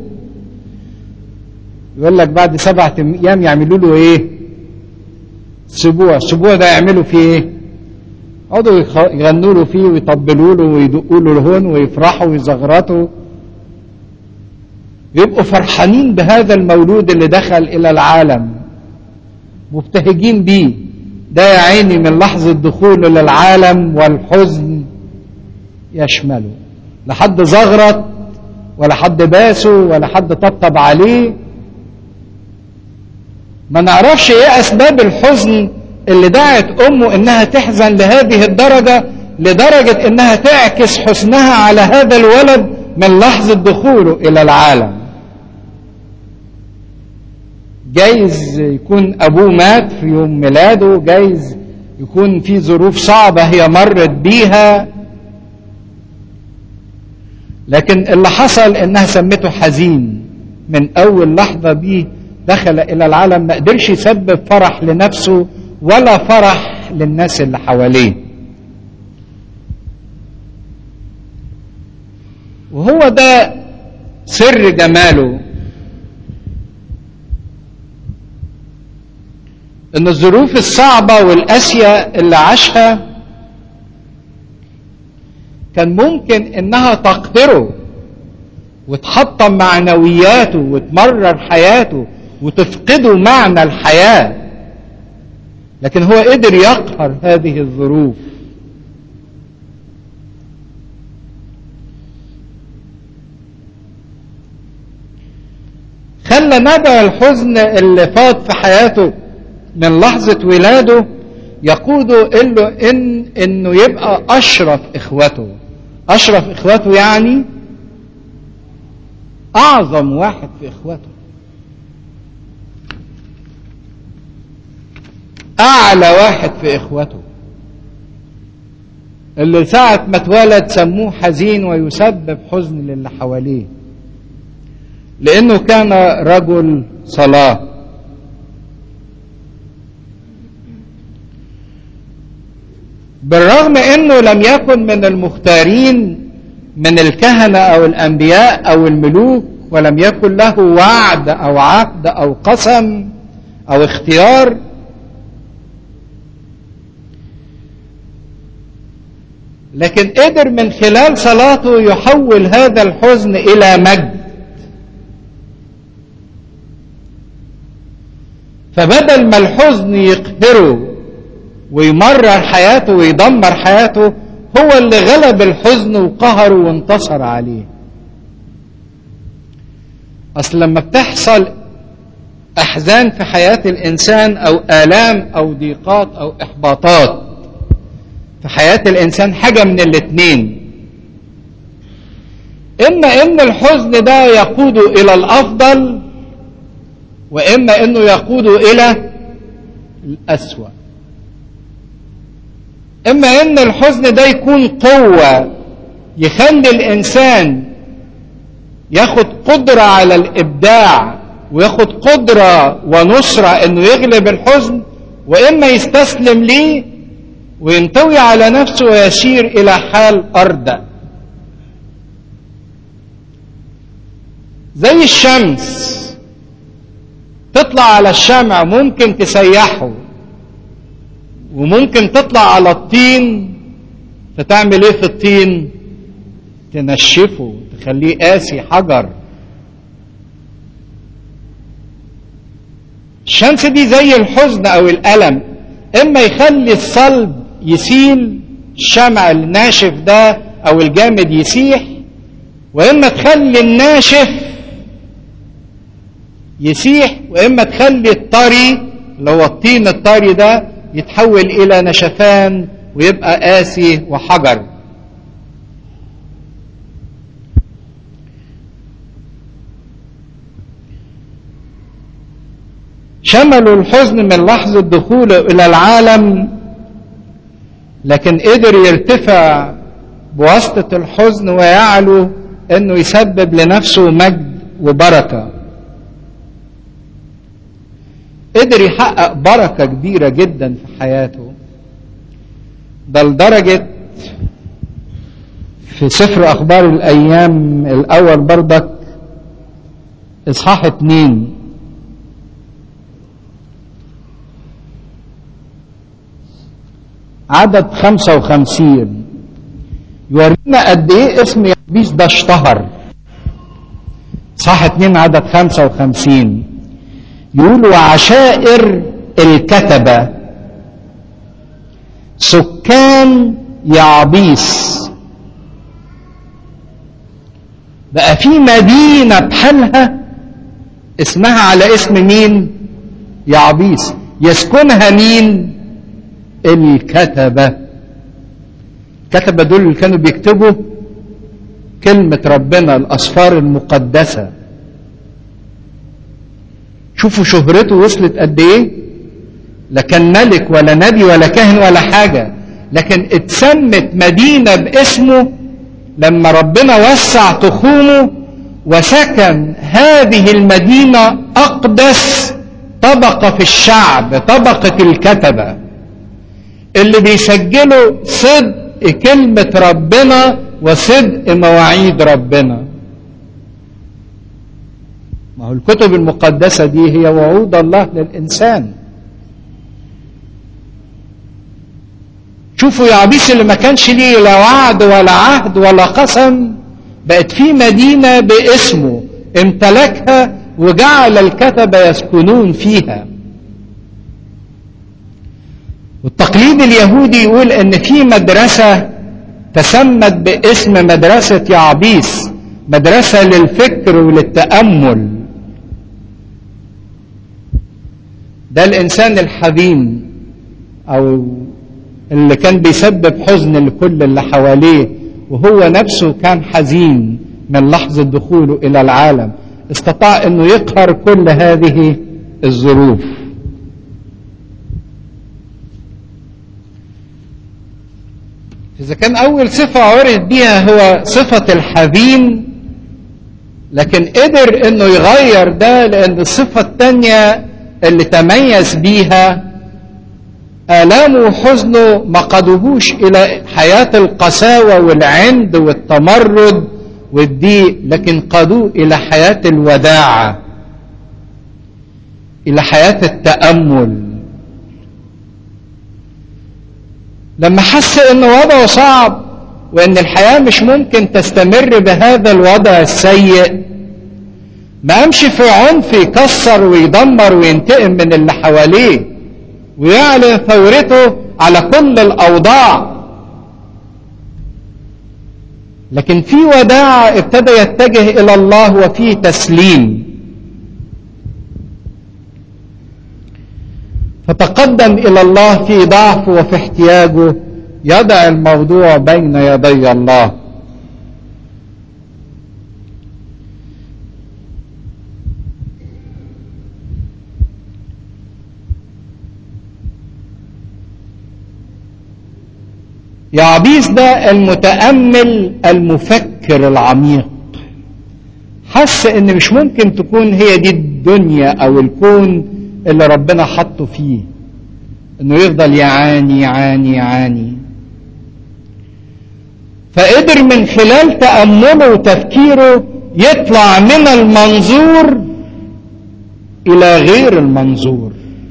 يقول لك بعد سبعة ايام يعملوا له ايه سبوع السبوع ده يعملوا فيه ايه يقعدوا يغنوا له فيه ويطبلوا له ويدقوا له الهون ويفرحوا ويزغرطوا يبقوا فرحانين بهذا المولود اللي دخل الى العالم مبتهجين بيه ده يا عيني من لحظة دخوله للعالم والحزن يشمله لا حد زغرط ولا حد باسه ولا حد طبطب عليه ما نعرفش ايه اسباب الحزن اللي دعت امه انها تحزن لهذه الدرجة لدرجة انها تعكس حزنها على هذا الولد من لحظة دخوله الى العالم جايز يكون ابوه مات في يوم ميلاده جايز يكون في ظروف صعبة هي مرت بيها لكن اللي حصل انها سمته حزين من اول لحظة بيه دخل الى العالم ما قدرش يسبب فرح لنفسه ولا فرح للناس اللي حواليه وهو ده سر جماله ان الظروف الصعبة والقاسية اللي عاشها كان ممكن انها تقهره وتحطم معنوياته وتمرر حياته وتفقده معنى الحياة لكن هو قدر يقهر هذه الظروف خلى نبع الحزن اللي فاض في حياته من لحظة ولاده يقوده إله إن إنه يبقى أشرف إخوته أشرف إخوته يعني أعظم واحد في إخوته أعلى واحد في إخوته اللي ساعة ما اتولد سموه حزين ويسبب حزن للي حواليه لأنه كان رجل صلاة بالرغم أنه لم يكن من المختارين من الكهنة أو الأنبياء أو الملوك ولم يكن له وعد أو عهد أو قسم أو اختيار لكن قدر من خلال صلاته يحول هذا الحزن الى مجد فبدل ما الحزن يقهره ويمرر حياته ويدمر حياته هو اللي غلب الحزن وقهره وانتصر عليه اصل لما بتحصل احزان في حياه الانسان او الام او ضيقات او احباطات في حياة الإنسان حاجة من الاتنين إما إن الحزن ده يقود إلى الأفضل وإما إنه يقود إلى الأسوأ إما إن الحزن ده يكون قوة يخلي الإنسان ياخد قدرة على الإبداع وياخد قدرة ونصرة إنه يغلب الحزن واما يستسلم ليه وينطوي على نفسه ويسير الى حال ارضى زي الشمس تطلع على الشمع ممكن تسيحه وممكن تطلع على الطين فتعمل ايه في الطين تنشفه تخليه قاسي حجر الشمس دي زي الحزن او الالم اما يخلي الصلب يسيل الشمع الناشف ده او الجامد يسيح واما تخلي الناشف يسيح واما تخلي الطري اللي هو الطين الطري ده يتحول الى نشفان ويبقى قاسي وحجر شملوا الحزن من لحظة دخوله إلى العالم لكن قدر يرتفع بواسطة الحزن ويعلو انه يسبب لنفسه مجد وبركة قدر يحقق بركة كبيرة جدا في حياته ده لدرجة في سفر أخبار الأيام الأول برضك إصحاح اتنين عدد خمسة وخمسين يورينا قد ايه اسم يعبيس ده اشتهر صح اتنين عدد خمسة وخمسين يقول وعشائر الكتبة سكان يعبيس بقى في مدينة بحالها اسمها على اسم مين يعبيس يسكنها مين الكتبة الكتبة دول اللي كانوا بيكتبوا كلمة ربنا الأسفار المقدسة شوفوا شهرته وصلت قد ايه لا كان ملك ولا نبي ولا كاهن ولا حاجة لكن اتسمت مدينة باسمه لما ربنا وسع تخومه وسكن هذه المدينة أقدس طبقة في الشعب طبقة الكتبة اللي بيسجلوا صدق كلمة ربنا وصدق مواعيد ربنا ما هو الكتب المقدسة دي هي وعود الله للإنسان شوفوا يعبيس اللي ما كانش ليه لا وعد ولا عهد ولا قسم بقت في مدينة باسمه امتلكها وجعل الكتبة يسكنون فيها والتقليد اليهودي يقول ان في مدرسة تسمت باسم مدرسة يعبيس مدرسة للفكر وللتأمل ده الإنسان الحزين أو اللي كان بيسبب حزن لكل اللي حواليه وهو نفسه كان حزين من لحظة دخوله إلى العالم استطاع أنه يقهر كل هذه الظروف إذا كان أول صفة عرف بيها هو صفة الحزين لكن قدر انه يغير ده لان الصفة التانية اللي تميز بيها آلامه وحزنه ما قادوهوش إلى حياة القساوة والعند والتمرد والضيق لكن قادوه إلى حياة الوداعة إلى حياة التأمل لما حس إن وضعه صعب وإن الحياة مش ممكن تستمر بهذا الوضع السيء ما قامش في عنف يكسر ويدمر وينتقم من اللي حواليه ويعلن ثورته على كل الأوضاع لكن في وداع ابتدى يتجه إلى الله وفي تسليم فتقدم إلى الله في ضعفه وفي احتياجه يضع الموضوع بين يدي الله يعبيس ده المتأمل المفكر العميق حس ان مش ممكن تكون هي دي الدنيا او الكون اللي ربنا حطه فيه انه يفضل يعاني يعاني يعاني فقدر من خلال تأمله وتفكيره يطلع من المنظور إلى غير المنظور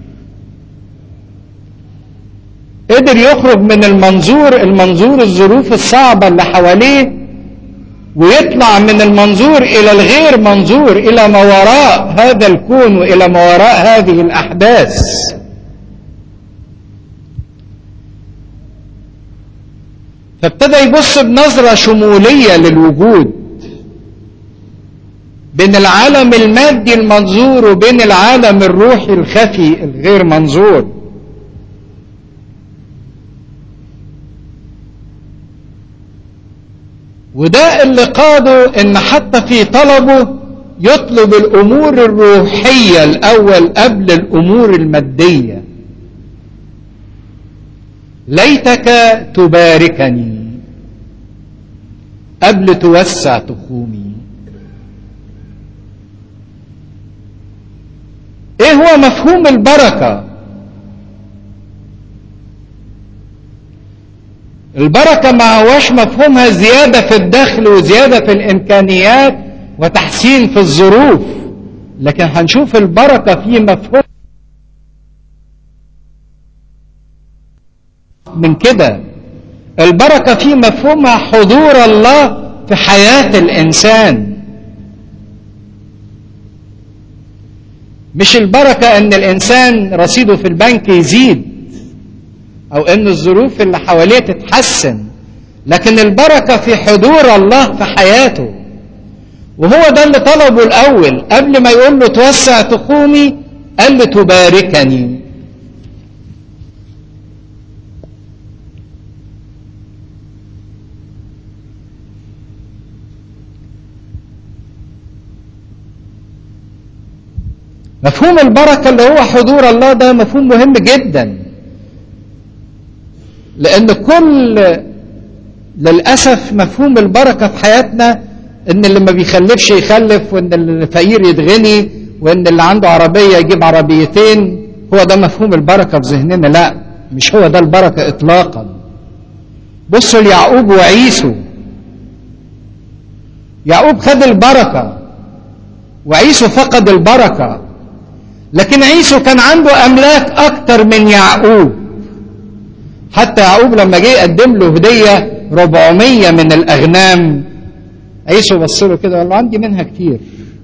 قدر يخرج من المنظور المنظور الظروف الصعبة اللي حواليه ويطلع من المنظور إلى الغير منظور إلى ما وراء هذا الكون وإلى ما وراء هذه الأحداث فابتدى يبص بنظرة شمولية للوجود بين العالم المادي المنظور وبين العالم الروحي الخفي الغير منظور وده اللي قاده ان حتى في طلبه يطلب الامور الروحيه الاول قبل الامور الماديه ليتك تباركني قبل توسع تخومي ايه هو مفهوم البركه البركه ما هوش مفهومها زياده في الدخل وزياده في الامكانيات وتحسين في الظروف لكن هنشوف البركه في مفهوم من كده البركه في مفهومها حضور الله في حياه الانسان مش البركه ان الانسان رصيده في البنك يزيد او ان الظروف اللي حواليه تتحسن لكن البركه في حضور الله في حياته وهو ده اللي طلبه الاول قبل ما يقول له توسع تخومي قال له تباركني مفهوم البركه اللي هو حضور الله ده مفهوم مهم جدا لان كل للاسف مفهوم البركه في حياتنا ان اللي ما بيخلفش يخلف وان الفقير يتغني وان اللي عنده عربيه يجيب عربيتين هو ده مفهوم البركه في ذهننا لا مش هو ده البركه اطلاقا بصوا ليعقوب وعيسو يعقوب خد البركه وعيسو فقد البركه لكن عيسو كان عنده املاك اكتر من يعقوب حتى يعقوب لما جه يقدم له هديه 400 من الاغنام عيسو بص له كده قال له عندي منها كتير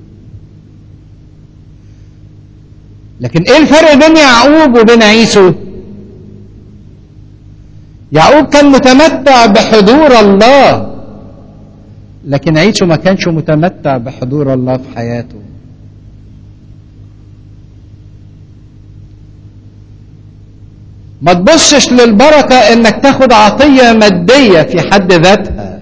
لكن ايه الفرق بين يعقوب وبين عيسو يعقوب كان متمتع بحضور الله لكن عيسو ما كانش متمتع بحضور الله في حياته ما تبصش للبركة انك تاخد عطية مادية في حد ذاتها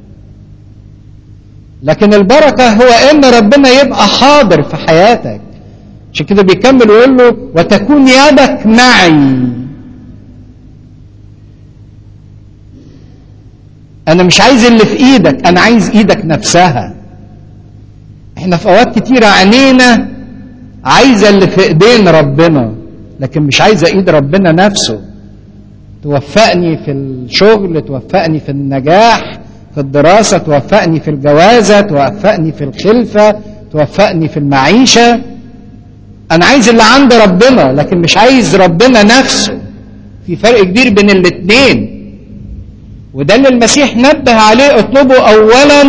لكن البركة هو ان ربنا يبقى حاضر في حياتك عشان كده بيكمل ويقول له وتكون يدك معي انا مش عايز اللي في ايدك انا عايز ايدك نفسها احنا في اوقات كتيرة عينينا عايزة اللي في ايدين ربنا لكن مش عايزة ايد ربنا نفسه توفقني في الشغل توفقني في النجاح في الدراسة توفقني في الجوازة توفقني في الخلفة توفقني في المعيشة أنا عايز اللي عند ربنا لكن مش عايز ربنا نفسه في فرق كبير بين الاتنين وده اللي المسيح نبه عليه اطلبوا أولا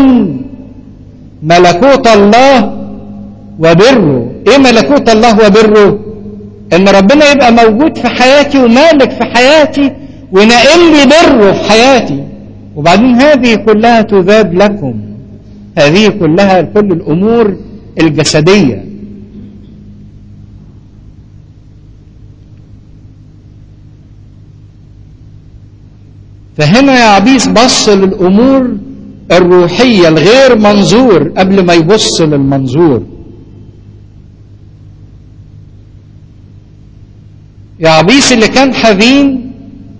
ملكوت الله وبره ايه ملكوت الله وبره ان ربنا يبقى موجود في حياتي ومالك في حياتي ونقل لي بره في حياتي وبعدين هذه كلها تذاب لكم هذه كلها كل الامور الجسديه فهنا يا عبيس بص للامور الروحيه الغير منظور قبل ما يبص للمنظور يا عبيس اللي كان حزين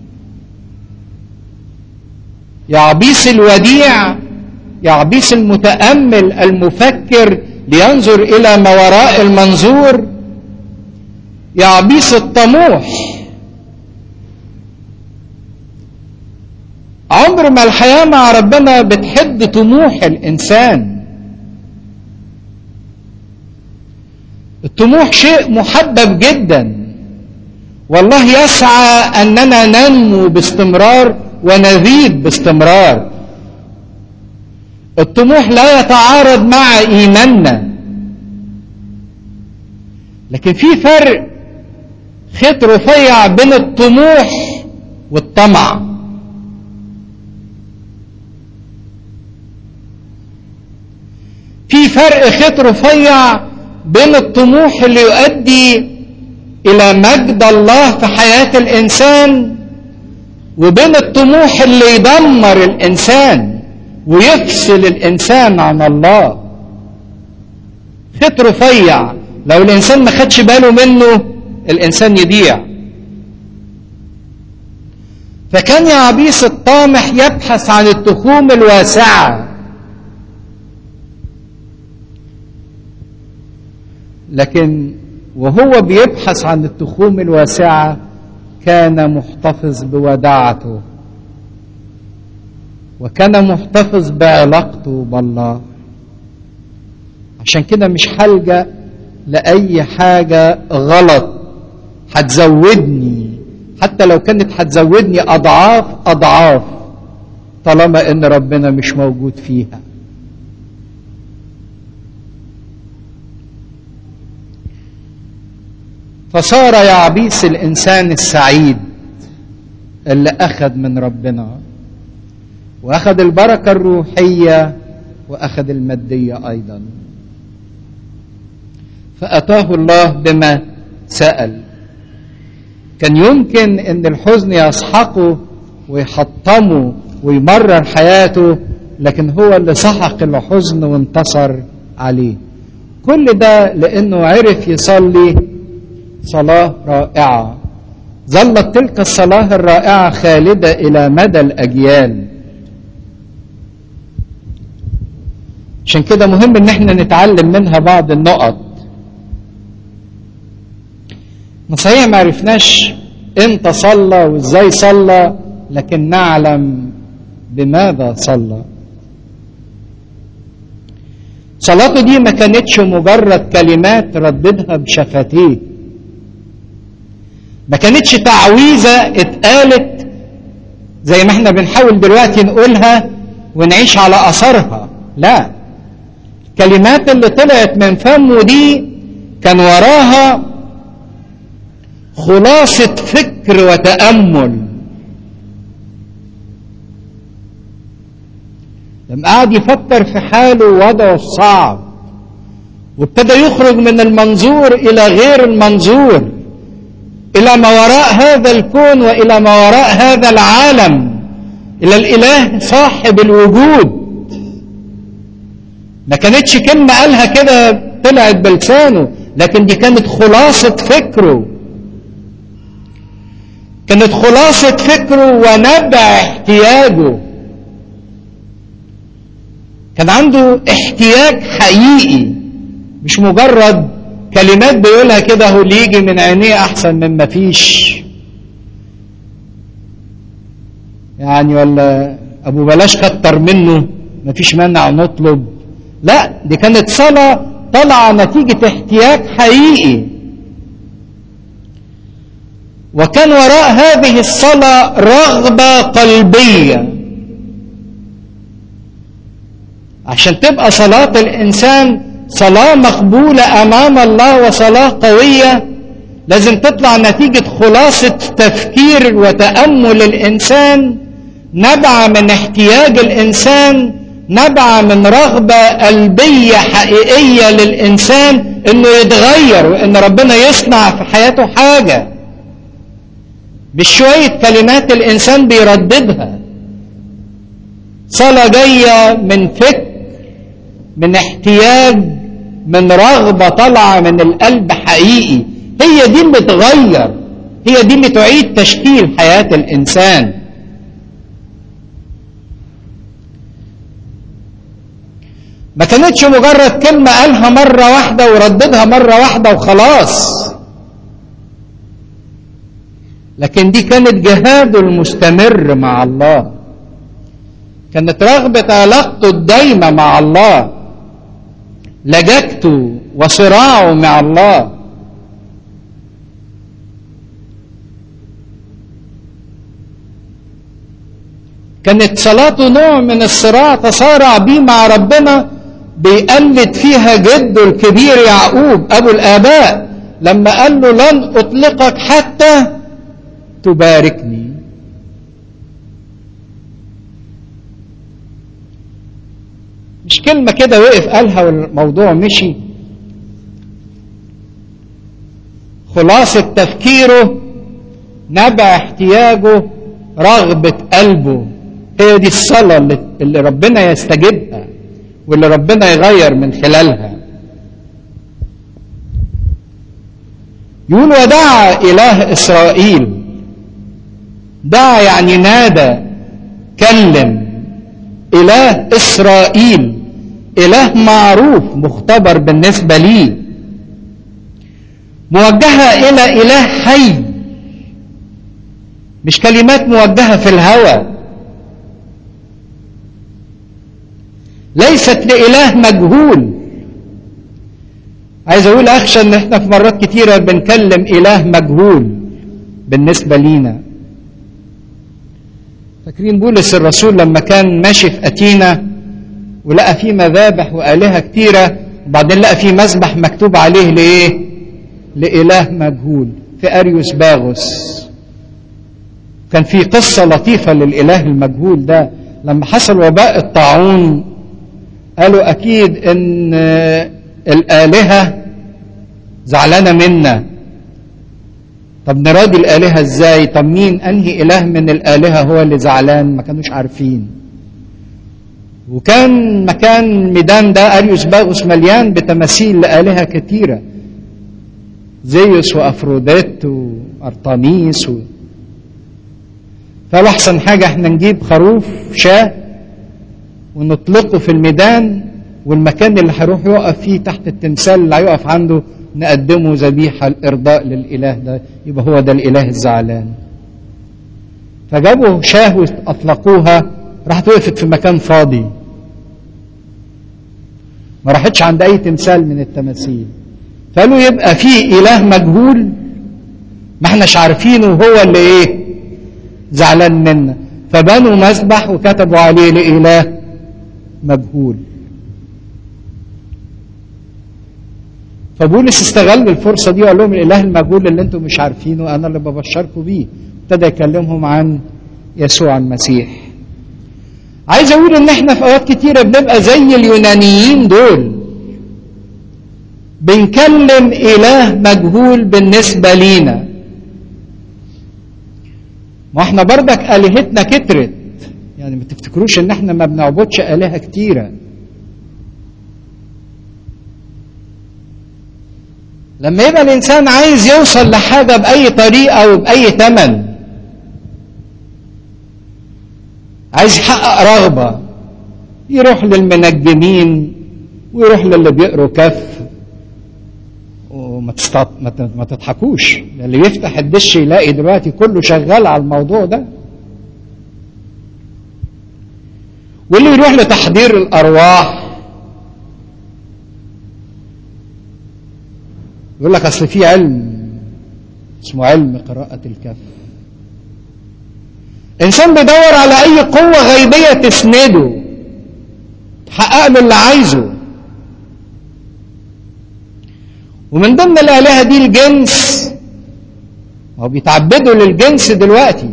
يا عبيس الوديع يا عبيس المتأمل المفكر لينظر إلى ما وراء المنظور يا عبيس الطموح عمر ما الحياة مع ربنا بتحد طموح الإنسان الطموح شيء محبب جدا والله يسعى أننا ننمو باستمرار ونزيد باستمرار الطموح لا يتعارض مع إيماننا لكن في فرق خيط رفيع بين الطموح والطمع في فرق خيط رفيع بين الطموح اللي يؤدي الى مجد الله في حياه الانسان وبين الطموح اللي يدمر الانسان ويفصل الانسان عن الله خيط رفيع لو الانسان ما خدش باله منه الانسان يضيع فكان يا عبيس الطامح يبحث عن التخوم الواسعه لكن وهو بيبحث عن التخوم الواسعه كان محتفظ بوداعته وكان محتفظ بعلاقته بالله عشان كده مش هلجا لاي حاجه غلط هتزودني حتى لو كانت هتزودني اضعاف اضعاف طالما ان ربنا مش موجود فيها فصار يعبيس الانسان السعيد اللي اخذ من ربنا واخذ البركه الروحيه واخذ الماديه ايضا فاتاه الله بما سال كان يمكن ان الحزن يسحقه ويحطمه ويمرر حياته لكن هو اللي سحق الحزن وانتصر عليه كل ده لانه عرف يصلي صلاه رائعه ظلت تلك الصلاه الرائعه خالده الى مدى الاجيال عشان كده مهم ان احنا نتعلم منها بعض النقط صحيح ما عرفناش امتى صلى وازاي صلى لكن نعلم بماذا صلى صلاته دي ما كانتش مجرد كلمات رددها بشفتيه ما كانتش تعويذة اتقالت زي ما احنا بنحاول دلوقتي نقولها ونعيش على أثرها لا الكلمات اللي طلعت من فمه دي كان وراها خلاصة فكر وتأمل لما قعد يفكر في حاله ووضعه الصعب وابتدى يخرج من المنظور إلى غير المنظور إلى ما وراء هذا الكون وإلى ما وراء هذا العالم إلى الإله صاحب الوجود ما كانتش كلمة قالها كده طلعت بلسانه لكن دي كانت خلاصة فكره كانت خلاصة فكره ونبع احتياجه كان عنده احتياج حقيقي مش مجرد كلمات بيقولها كده هو اللي يجي من عينيه احسن من ما فيش يعني ولا ابو بلاش كتر منه ما فيش مانع نطلب لا دي كانت صلاة طالعة نتيجة احتياج حقيقي وكان وراء هذه الصلاة رغبة قلبية عشان تبقى صلاة الإنسان صلاة مقبولة أمام الله وصلاة قوية لازم تطلع نتيجة خلاصة تفكير وتأمل الإنسان نبع من احتياج الإنسان نبع من رغبة قلبية حقيقية للإنسان إنه يتغير وإن ربنا يصنع في حياته حاجة مش شوية كلمات الإنسان بيرددها صلاة جاية من فكر من احتياج من رغبة طالعة من القلب حقيقي هي دي اللي تغير هي دي اللي تعيد تشكيل حياة الإنسان ما كانتش مجرد كلمة قالها مرة واحدة ورددها مرة واحدة وخلاص لكن دي كانت جهاده المستمر مع الله كانت رغبة علاقته الدايمة مع الله لججته وصراعه مع الله كانت صلاته نوع من الصراع تصارع بيه مع ربنا بيقلد فيها جده الكبير يعقوب ابو الاباء لما قال له لن اطلقك حتى تباركني مش كلمة كده وقف قالها والموضوع مشي خلاصة تفكيره نبع احتياجه رغبة قلبه هي دي الصلاة اللي, اللي ربنا يستجيبها واللي ربنا يغير من خلالها يقول ودعا إله إسرائيل دعا يعني نادى كلم إله إسرائيل إله معروف مختبر بالنسبة لي موجهة إلى إله حي مش كلمات موجهة في الهوى ليست لإله مجهول عايز أقول أخشى إن إحنا في مرات كتيرة بنكلم إله مجهول بالنسبة لينا فاكرين بولس الرسول لما كان ماشي في أتينا ولقى فيه مذابح وآلهة كتيرة وبعدين لقى فيه مذبح مكتوب عليه لإيه؟ لإله مجهول في أريوس باغوس كان في قصة لطيفة للإله المجهول ده لما حصل وباء الطاعون قالوا أكيد إن الآلهة زعلانة منا طب نراضي الآلهة إزاي طب مين أنهي إله من الآلهة هو اللي زعلان ما كانوش عارفين وكان مكان ميدان ده أريوس باغوس مليان بتماثيل لآلهة كتيرة زيوس وأفروديت وأرطميس و... فقالوا أحسن حاجة احنا نجيب خروف شاه ونطلقه في الميدان والمكان اللي هيروح يقف فيه تحت التمثال اللي هيقف عنده نقدمه ذبيحة الإرضاء للإله ده يبقى هو ده الإله الزعلان فجابوا شاه وأطلقوها راحت وقفت في مكان فاضي ما راحتش عند أي تمثال من التماثيل فقالوا يبقى في إله مجهول ما احناش عارفينه هو اللي ايه زعلان منا فبنوا مسبح وكتبوا عليه لإله مجهول فبولس استغل الفرصة دي وقال لهم الإله المجهول اللي انتم مش عارفينه أنا اللي ببشركم بيه ابتدى يكلمهم عن يسوع المسيح عايز أقول إن احنا في أوقات كتيرة بنبقى زي اليونانيين دول بنكلم إله مجهول بالنسبة لينا ما احنا بردك آلهتنا كترت يعني ما تفتكروش ان احنا ما بنعبدش آلهة كتيرة لما يبقى الإنسان عايز يوصل لحاجة بأي طريقة وبأي ثمن عايز يحقق رغبة يروح للمنجمين ويروح للي بيقروا كف وما تستط... ما تضحكوش اللي يفتح الدش يلاقي دلوقتي كله شغال على الموضوع ده واللي يروح لتحضير الارواح يقول لك اصل في علم اسمه علم قراءة الكف انسان بيدور على اي قوة غيبية تسنده تحقق له اللي عايزه ومن ضمن الآلهة دي الجنس هو بيتعبدوا للجنس دلوقتي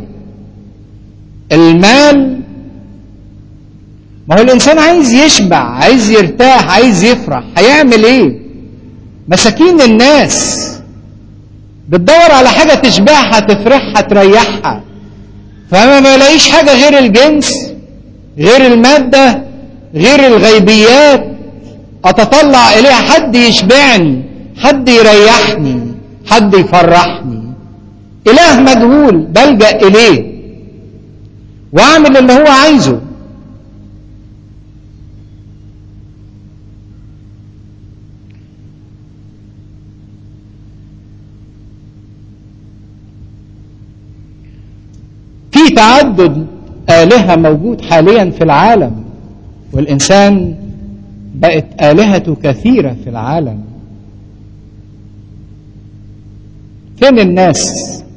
المال ما هو الإنسان عايز يشبع عايز يرتاح عايز يفرح هيعمل إيه مساكين الناس بتدور على حاجة تشبعها تفرحها تريحها فما بلاقيش حاجة غير الجنس غير المادة غير الغيبيات أتطلع إليها حد يشبعني حد يريحني حد يفرحني إله مجهول بلجأ إليه وأعمل اللي هو عايزه في تعدد آلهة موجود حاليا في العالم والإنسان بقت آلهته كثيرة في العالم فين الناس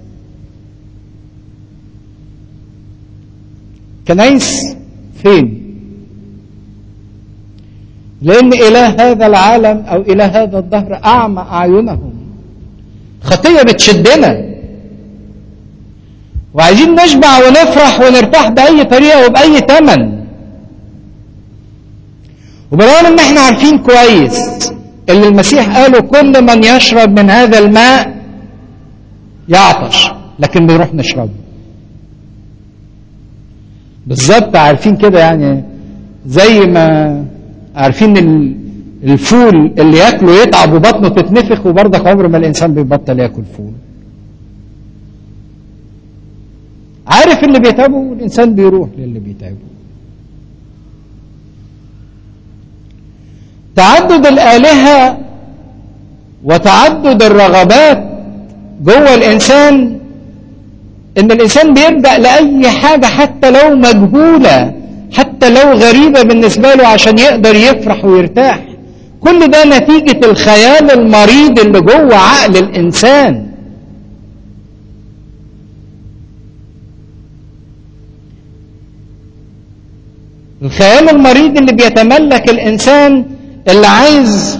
كنايس فين لأن إله هذا العالم أو إله هذا الدهر أعمى أعينهم خطية بتشدنا وعايزين نشبع ونفرح ونرتاح بأي طريقة وبأي ثمن وبالرغم ان احنا عارفين كويس اللي المسيح قاله كل من يشرب من هذا الماء يعطش لكن بنروح نشربه بالظبط عارفين كده يعني زي ما عارفين الفول اللي ياكله يتعب وبطنه تتنفخ وبرضك عمر ما الانسان بيبطل ياكل فول عارف اللي بيتعبه والانسان بيروح للي بيتعبه تعدد الالهه وتعدد الرغبات جوه الانسان ان الانسان بيلجا لاي حاجه حتى لو مجهوله حتى لو غريبه بالنسبه له عشان يقدر يفرح ويرتاح كل ده نتيجه الخيال المريض اللي جوه عقل الانسان الخيال المريض اللي بيتملك الانسان اللي عايز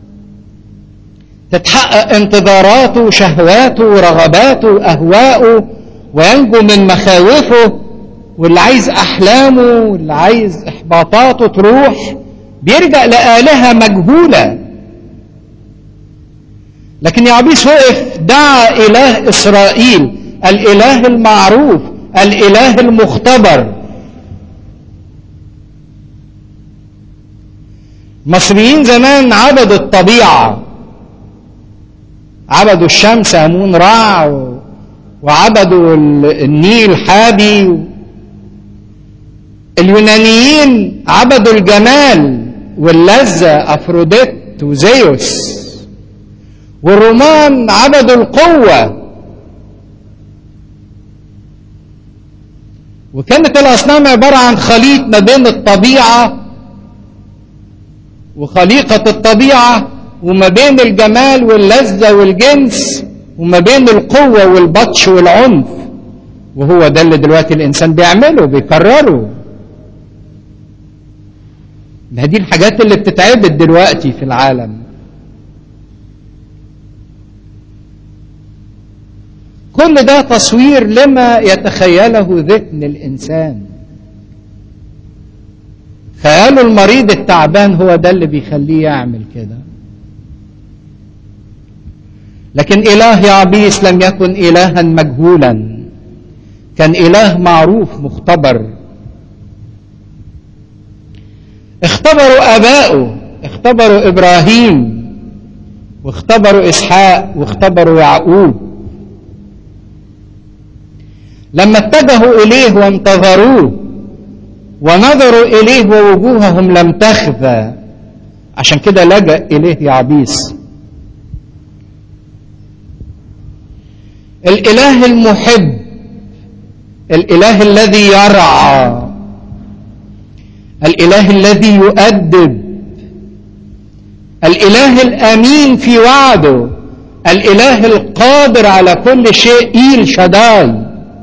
تتحقق انتظاراته وشهواته ورغباته واهواءه وينجو من مخاوفه واللي عايز احلامه واللي عايز احباطاته تروح بيرجع لالهه مجهوله لكن يعبيس وقف دعا اله اسرائيل الاله المعروف الاله المختبر المصريين زمان عبدوا الطبيعه عبدوا الشمس امون رع وعبدوا النيل حابي اليونانيين عبدوا الجمال واللذة أفروديت وزيوس والرومان عبدوا القوة وكانت الأصنام عبارة عن خليط ما بين الطبيعة وخليقة الطبيعة وما بين الجمال واللذة والجنس وما بين القوة والبطش والعنف وهو ده اللي دلوقتي الإنسان بيعمله بيكرره ده دي الحاجات اللي بتتعبد دلوقتي في العالم كل ده تصوير لما يتخيله ذهن الإنسان خياله المريض التعبان هو ده اللي بيخليه يعمل كده لكن إله يعبيس لم يكن إلها مجهولا كان إله معروف مختبر اختبروا آباؤه اختبروا إبراهيم واختبروا إسحاق واختبروا يعقوب لما اتجهوا إليه وانتظروه ونظروا إليه ووجوههم لم تخفى عشان كده لجأ إليه يعبيس الإله المحب الإله الذي يرعى الإله الذي يؤدب الإله الأمين في وعده الإله القادر على كل شيء إيل شداي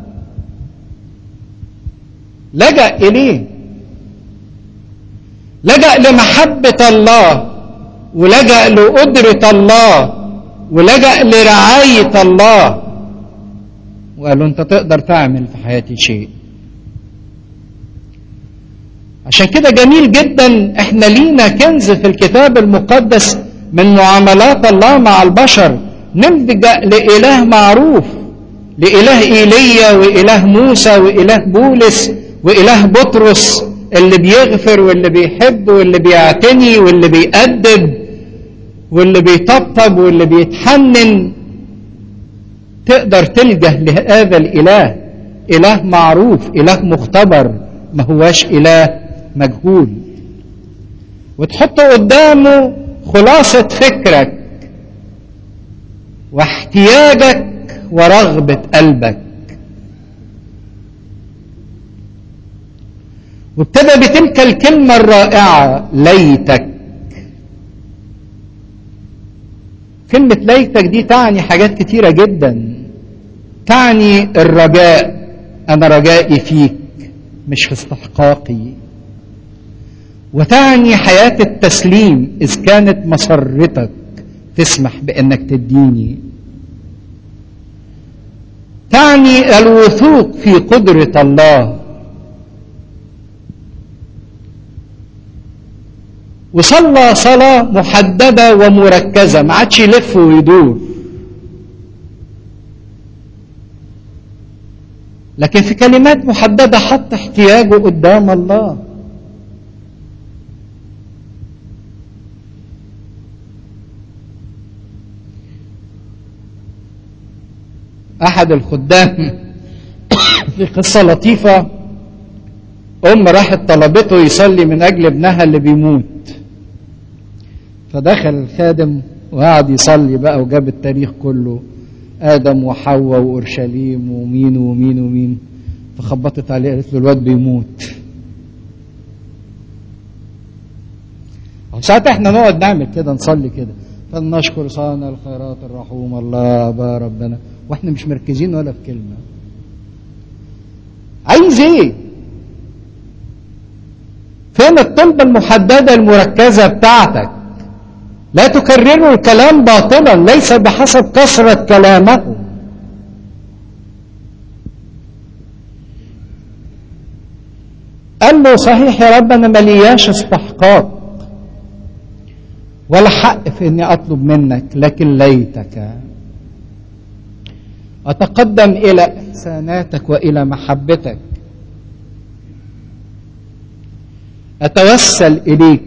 لجأ إليه لجأ لمحبة الله ولجأ لقدرة الله ولجأ لرعاية الله وقال له أنت تقدر تعمل في حياتي شيء عشان كده جميل جدا احنا لينا كنز في الكتاب المقدس من معاملات الله مع البشر نلجأ لإله معروف لإله إيليا وإله موسى وإله بولس وإله بطرس اللي بيغفر واللي بيحب واللي بيعتني واللي بيأدب واللي بيطبطب واللي بيتحنن تقدر تلجأ لهذا الإله إله معروف إله مختبر ما هواش إله مجهول وتحط قدامه خلاصة فكرك واحتياجك ورغبة قلبك وابتدى بتلك الكلمة الرائعة ليتك كلمة ليتك دي تعني حاجات كتيرة جدا تعني الرجاء أنا رجائي فيك مش في استحقاقي وتعني حياة التسليم إذ كانت مسرتك تسمح بأنك تديني تعني الوثوق في قدرة الله وصلى صلاة محددة ومركزة ما عادش يلف ويدور لكن في كلمات محددة حط احتياجه قدام الله أحد الخدام في قصة لطيفة أم راحت طلبته يصلي من أجل ابنها اللي بيموت فدخل الخادم وقعد يصلي بقى وجاب التاريخ كله آدم وحواء وأورشليم ومين ومين ومين فخبطت عليه قالت له الواد بيموت ساعات احنا نقعد نعمل كده نصلي كده فلنشكر صانع الخيرات الرحوم الله أبا ربنا واحنا مش مركزين ولا في كلمة عايز ايه فين الطلبة المحددة المركزة بتاعتك لا تكرروا الكلام باطلا ليس بحسب كثرة كلامه قال له صحيح يا رب انا ملياش استحقاق ولا حق في اني اطلب منك لكن ليتك اتقدم الى احساناتك والى محبتك اتوسل اليك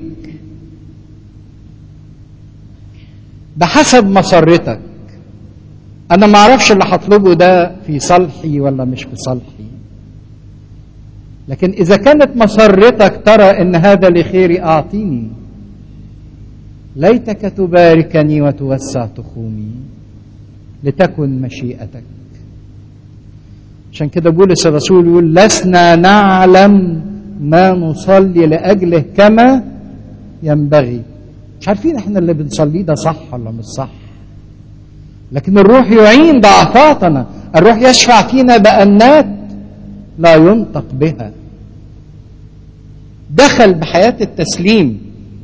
بحسب مسرتك انا ما اعرفش اللي هطلبه ده في صالحي ولا مش في صالحي لكن اذا كانت مسرتك ترى ان هذا لخيري اعطيني ليتك تباركني وتوسع تخومي لتكن مشيئتك عشان كده بولس الرسول يقول لسنا نعلم ما نصلي لاجله كما ينبغي مش عارفين احنا اللي بنصليه ده صح ولا مش صح لكن الروح يعين ضعفاتنا الروح يشفع فينا بأنات لا ينطق بها دخل بحياة التسليم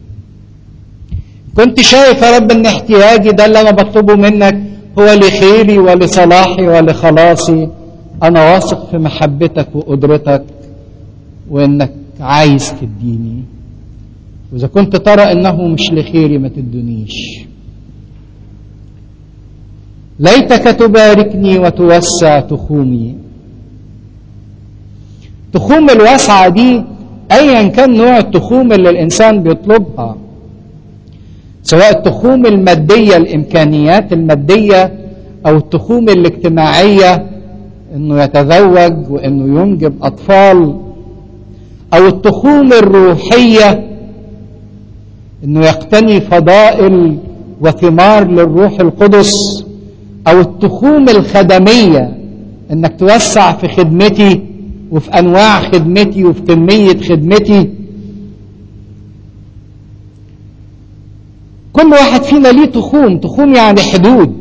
كنت شايف يا رب ان احتياجي ده اللي انا بطلبه منك هو لخيري ولصلاحي ولخلاصي انا واثق في محبتك وقدرتك وانك عايز تديني واذا كنت ترى انه مش لخيري ما تدنيش ليتك تباركني وتوسع تخومي تخوم الوسعة دي ايا كان نوع التخوم اللي الانسان بيطلبها سواء التخوم المادية الامكانيات المادية او التخوم الاجتماعية انه يتزوج وانه ينجب اطفال او التخوم الروحيه انه يقتني فضائل وثمار للروح القدس او التخوم الخدميه انك توسع في خدمتي وفي انواع خدمتي وفي كميه خدمتي كل واحد فينا ليه تخوم تخوم يعني حدود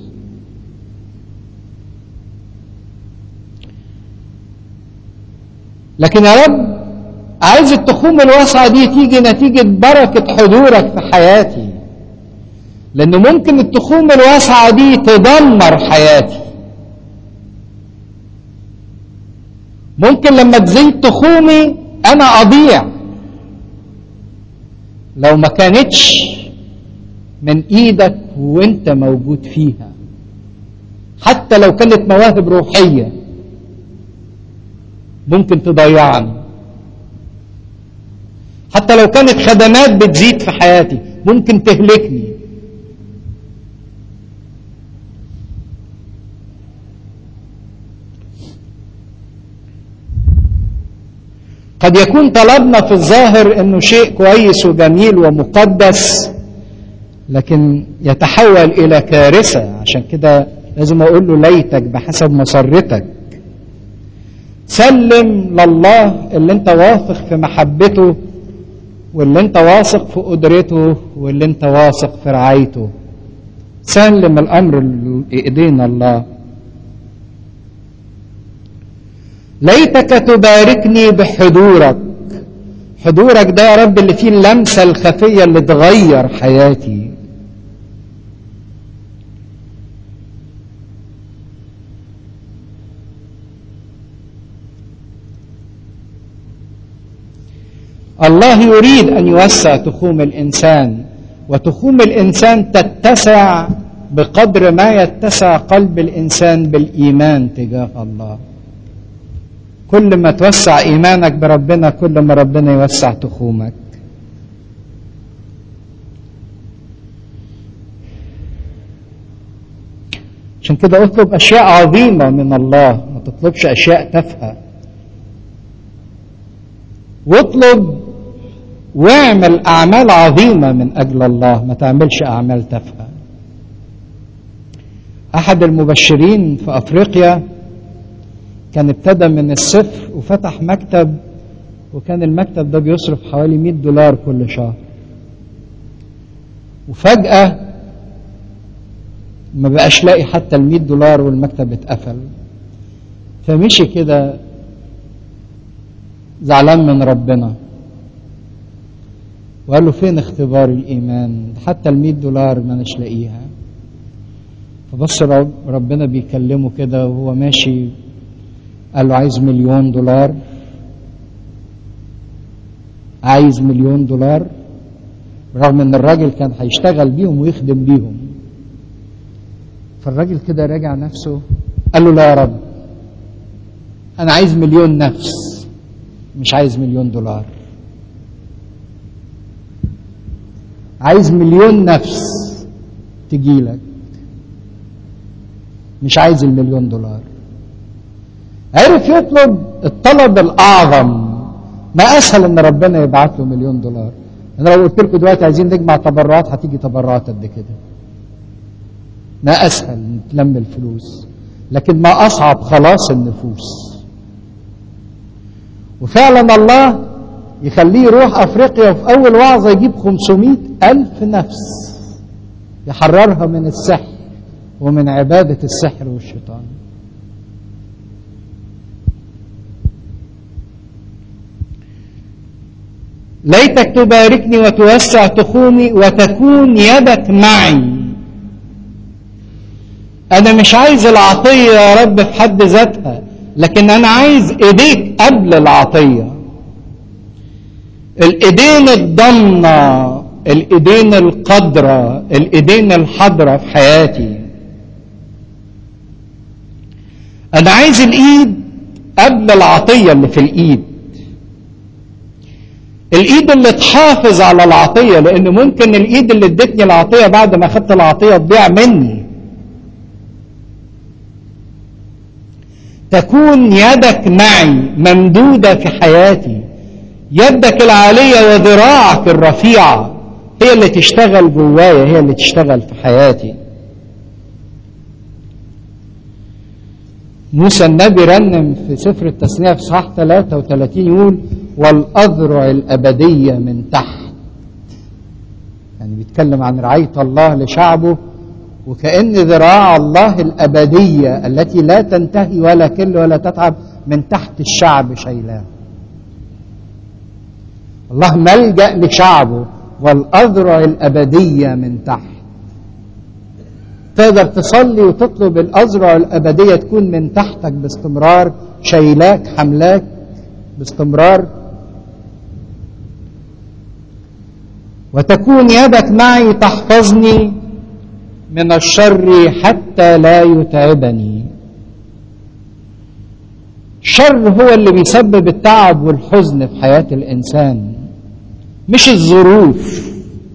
لكن يا رب عايز التخوم الواسعة دي تيجي نتيجة بركة حضورك في حياتي لأن ممكن التخوم الواسعة دي تدمر حياتي ممكن لما تزيد تخومي أنا أضيع لو ما كانتش من إيدك وأنت موجود فيها حتى لو كانت مواهب روحية ممكن تضيعني حتى لو كانت خدمات بتزيد في حياتي ممكن تهلكني قد يكون طلبنا في الظاهر انه شيء كويس وجميل ومقدس لكن يتحول الى كارثه عشان كده لازم اقول له ليتك بحسب مسرتك سلم لله اللي انت واثق في محبته واللي انت واثق في قدرته واللي انت واثق في رعايته سلم الامر لايدين الله ليتك تباركني بحضورك حضورك ده يا رب اللي فيه اللمسه الخفيه اللي تغير حياتي الله يريد ان يوسع تخوم الانسان وتخوم الانسان تتسع بقدر ما يتسع قلب الانسان بالايمان تجاه الله كل ما توسع ايمانك بربنا كل ما ربنا يوسع تخومك عشان كده اطلب اشياء عظيمه من الله ما تطلبش اشياء تافهه واطلب واعمل اعمال عظيمه من اجل الله ما تعملش اعمال تافهه احد المبشرين في افريقيا كان ابتدى من الصفر وفتح مكتب وكان المكتب ده بيصرف حوالي 100 دولار كل شهر وفجأة ما بقاش لاقي حتى ال 100 دولار والمكتب اتقفل فمشي كده زعلان من ربنا وقال له فين اختبار الإيمان حتى ال 100 دولار ما أناش لاقيها فبص رب ربنا بيكلمه كده وهو ماشي قال له عايز مليون دولار عايز مليون دولار رغم ان الراجل كان هيشتغل بيهم ويخدم بيهم فالراجل كده راجع نفسه قال له لا يا رب انا عايز مليون نفس مش عايز مليون دولار عايز مليون نفس تجيلك مش عايز المليون دولار عرف يطلب الطلب الاعظم ما اسهل ان ربنا يبعت له مليون دولار انا لو قلت لكم دلوقتي عايزين نجمع تبرعات هتيجي تبرعات قد كده ما اسهل تلم الفلوس لكن ما اصعب خلاص النفوس وفعلا الله يخليه يروح افريقيا وفي اول وعظه يجيب 500 الف نفس يحررها من السحر ومن عباده السحر والشيطان ليتك تباركني وتوسع تخومي وتكون يدك معي انا مش عايز العطيه يا رب في حد ذاتها لكن انا عايز ايديك قبل العطيه الايدين الضمنه الايدين القدره الايدين الحاضره في حياتي انا عايز الايد قبل العطيه اللي في الايد الايد اللي تحافظ على العطيه لان ممكن الايد اللي ادتني العطيه بعد ما اخدت العطيه تضيع مني تكون يدك معي ممدوده في حياتي يدك العاليه وذراعك الرفيعه هي اللي تشتغل جوايا هي اللي تشتغل في حياتي موسى النبي رنم في سفر التثنية في صحاح 33 يقول والأذرع الأبدية من تحت يعني بيتكلم عن رعاية الله لشعبه وكأن ذراع الله الأبدية التي لا تنتهي ولا كل ولا تتعب من تحت الشعب شيلاه الله ملجأ لشعبه والأذرع الأبدية من تحت تقدر تصلي وتطلب الأذرع الأبدية تكون من تحتك باستمرار شيلاك حملاك باستمرار وتكون يدك معي تحفظني من الشر حتى لا يتعبني الشر هو اللي بيسبب التعب والحزن في حياة الإنسان مش الظروف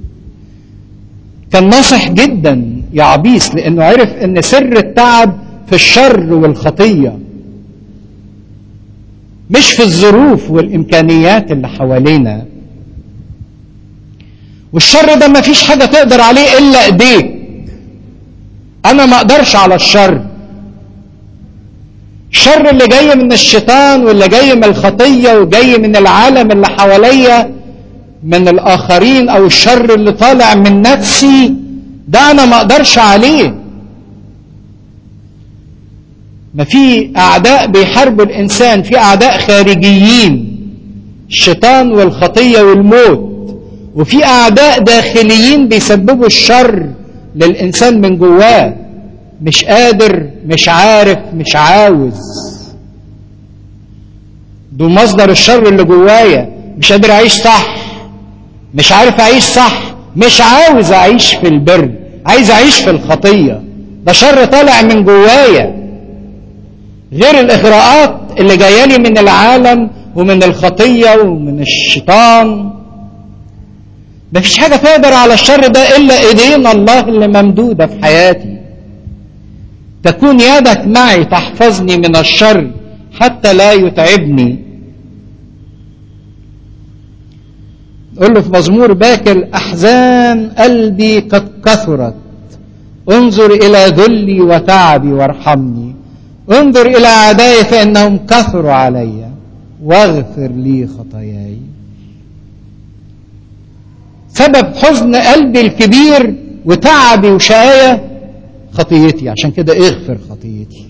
كان ناصح جدا يا عبيس لأنه عرف أن سر التعب في الشر والخطية مش في الظروف والإمكانيات اللي حوالينا والشر ده ما فيش حاجة تقدر عليه إلا إيديك أنا ما أقدرش على الشر الشر اللي جاي من الشيطان واللي جاي من الخطية وجاي من العالم اللي حواليا من الآخرين أو الشر اللي طالع من نفسي ده أنا ما أقدرش عليه ما في أعداء بيحاربوا الإنسان في أعداء خارجيين الشيطان والخطية والموت وفي أعداء داخليين بيسببوا الشر للإنسان من جواه مش قادر مش عارف مش عاوز ده مصدر الشر اللي جوايا مش قادر أعيش صح مش عارف أعيش صح مش عاوز أعيش في البر عايز أعيش في الخطية ده شر طالع من جوايا غير الإغراءات اللي جاية لي من العالم ومن الخطية ومن الشيطان مفيش حاجة تقدر على الشر ده إلا إيدين الله اللي ممدودة في حياتي تكون يدك معي تحفظني من الشر حتى لا يتعبني قل له في مزمور باكر أحزان قلبي قد كثرت انظر إلى ذلي وتعبي وارحمني انظر إلى أعدائي فإنهم كثروا علي واغفر لي خطاياي سبب حزن قلبي الكبير وتعبي وشقايا خطيتي عشان كده اغفر خطيتي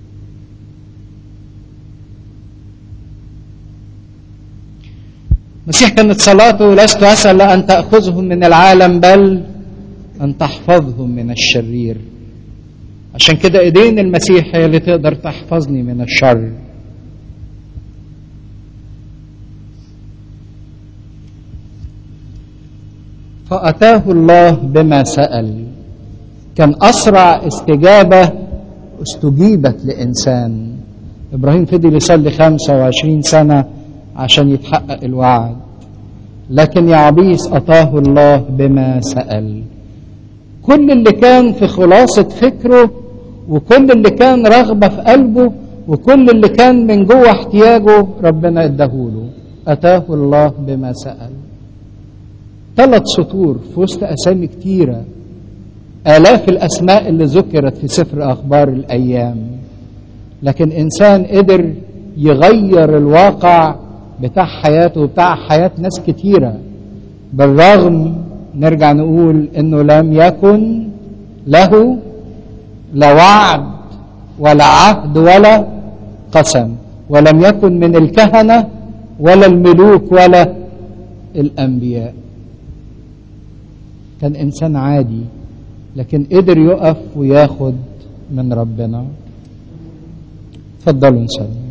المسيح كانت صلاته لست أسأل أن تأخذهم من العالم بل أن تحفظهم من الشرير عشان كده ايدين المسيح هي اللي تقدر تحفظني من الشر فأتاه الله بما سأل كان أسرع استجابة استجيبت لإنسان إبراهيم فضل يصلي 25 سنة عشان يتحقق الوعد لكن يعبيس أتاه الله بما سأل كل اللي كان في خلاصة فكره وكل اللي كان رغبة في قلبه وكل اللي كان من جوه احتياجه ربنا اداهوله أتاه الله بما سأل ثلاث سطور في وسط أسامي كتيرة آلاف الأسماء اللي ذكرت في سفر أخبار الأيام لكن إنسان قدر يغير الواقع بتاع حياته وبتاع حياة ناس كتيرة بالرغم نرجع نقول انه لم يكن له لا وعد ولا عهد ولا قسم ولم يكن من الكهنة ولا الملوك ولا الأنبياء كان إنسان عادي لكن قدر يقف وياخد من ربنا تفضلوا نسلم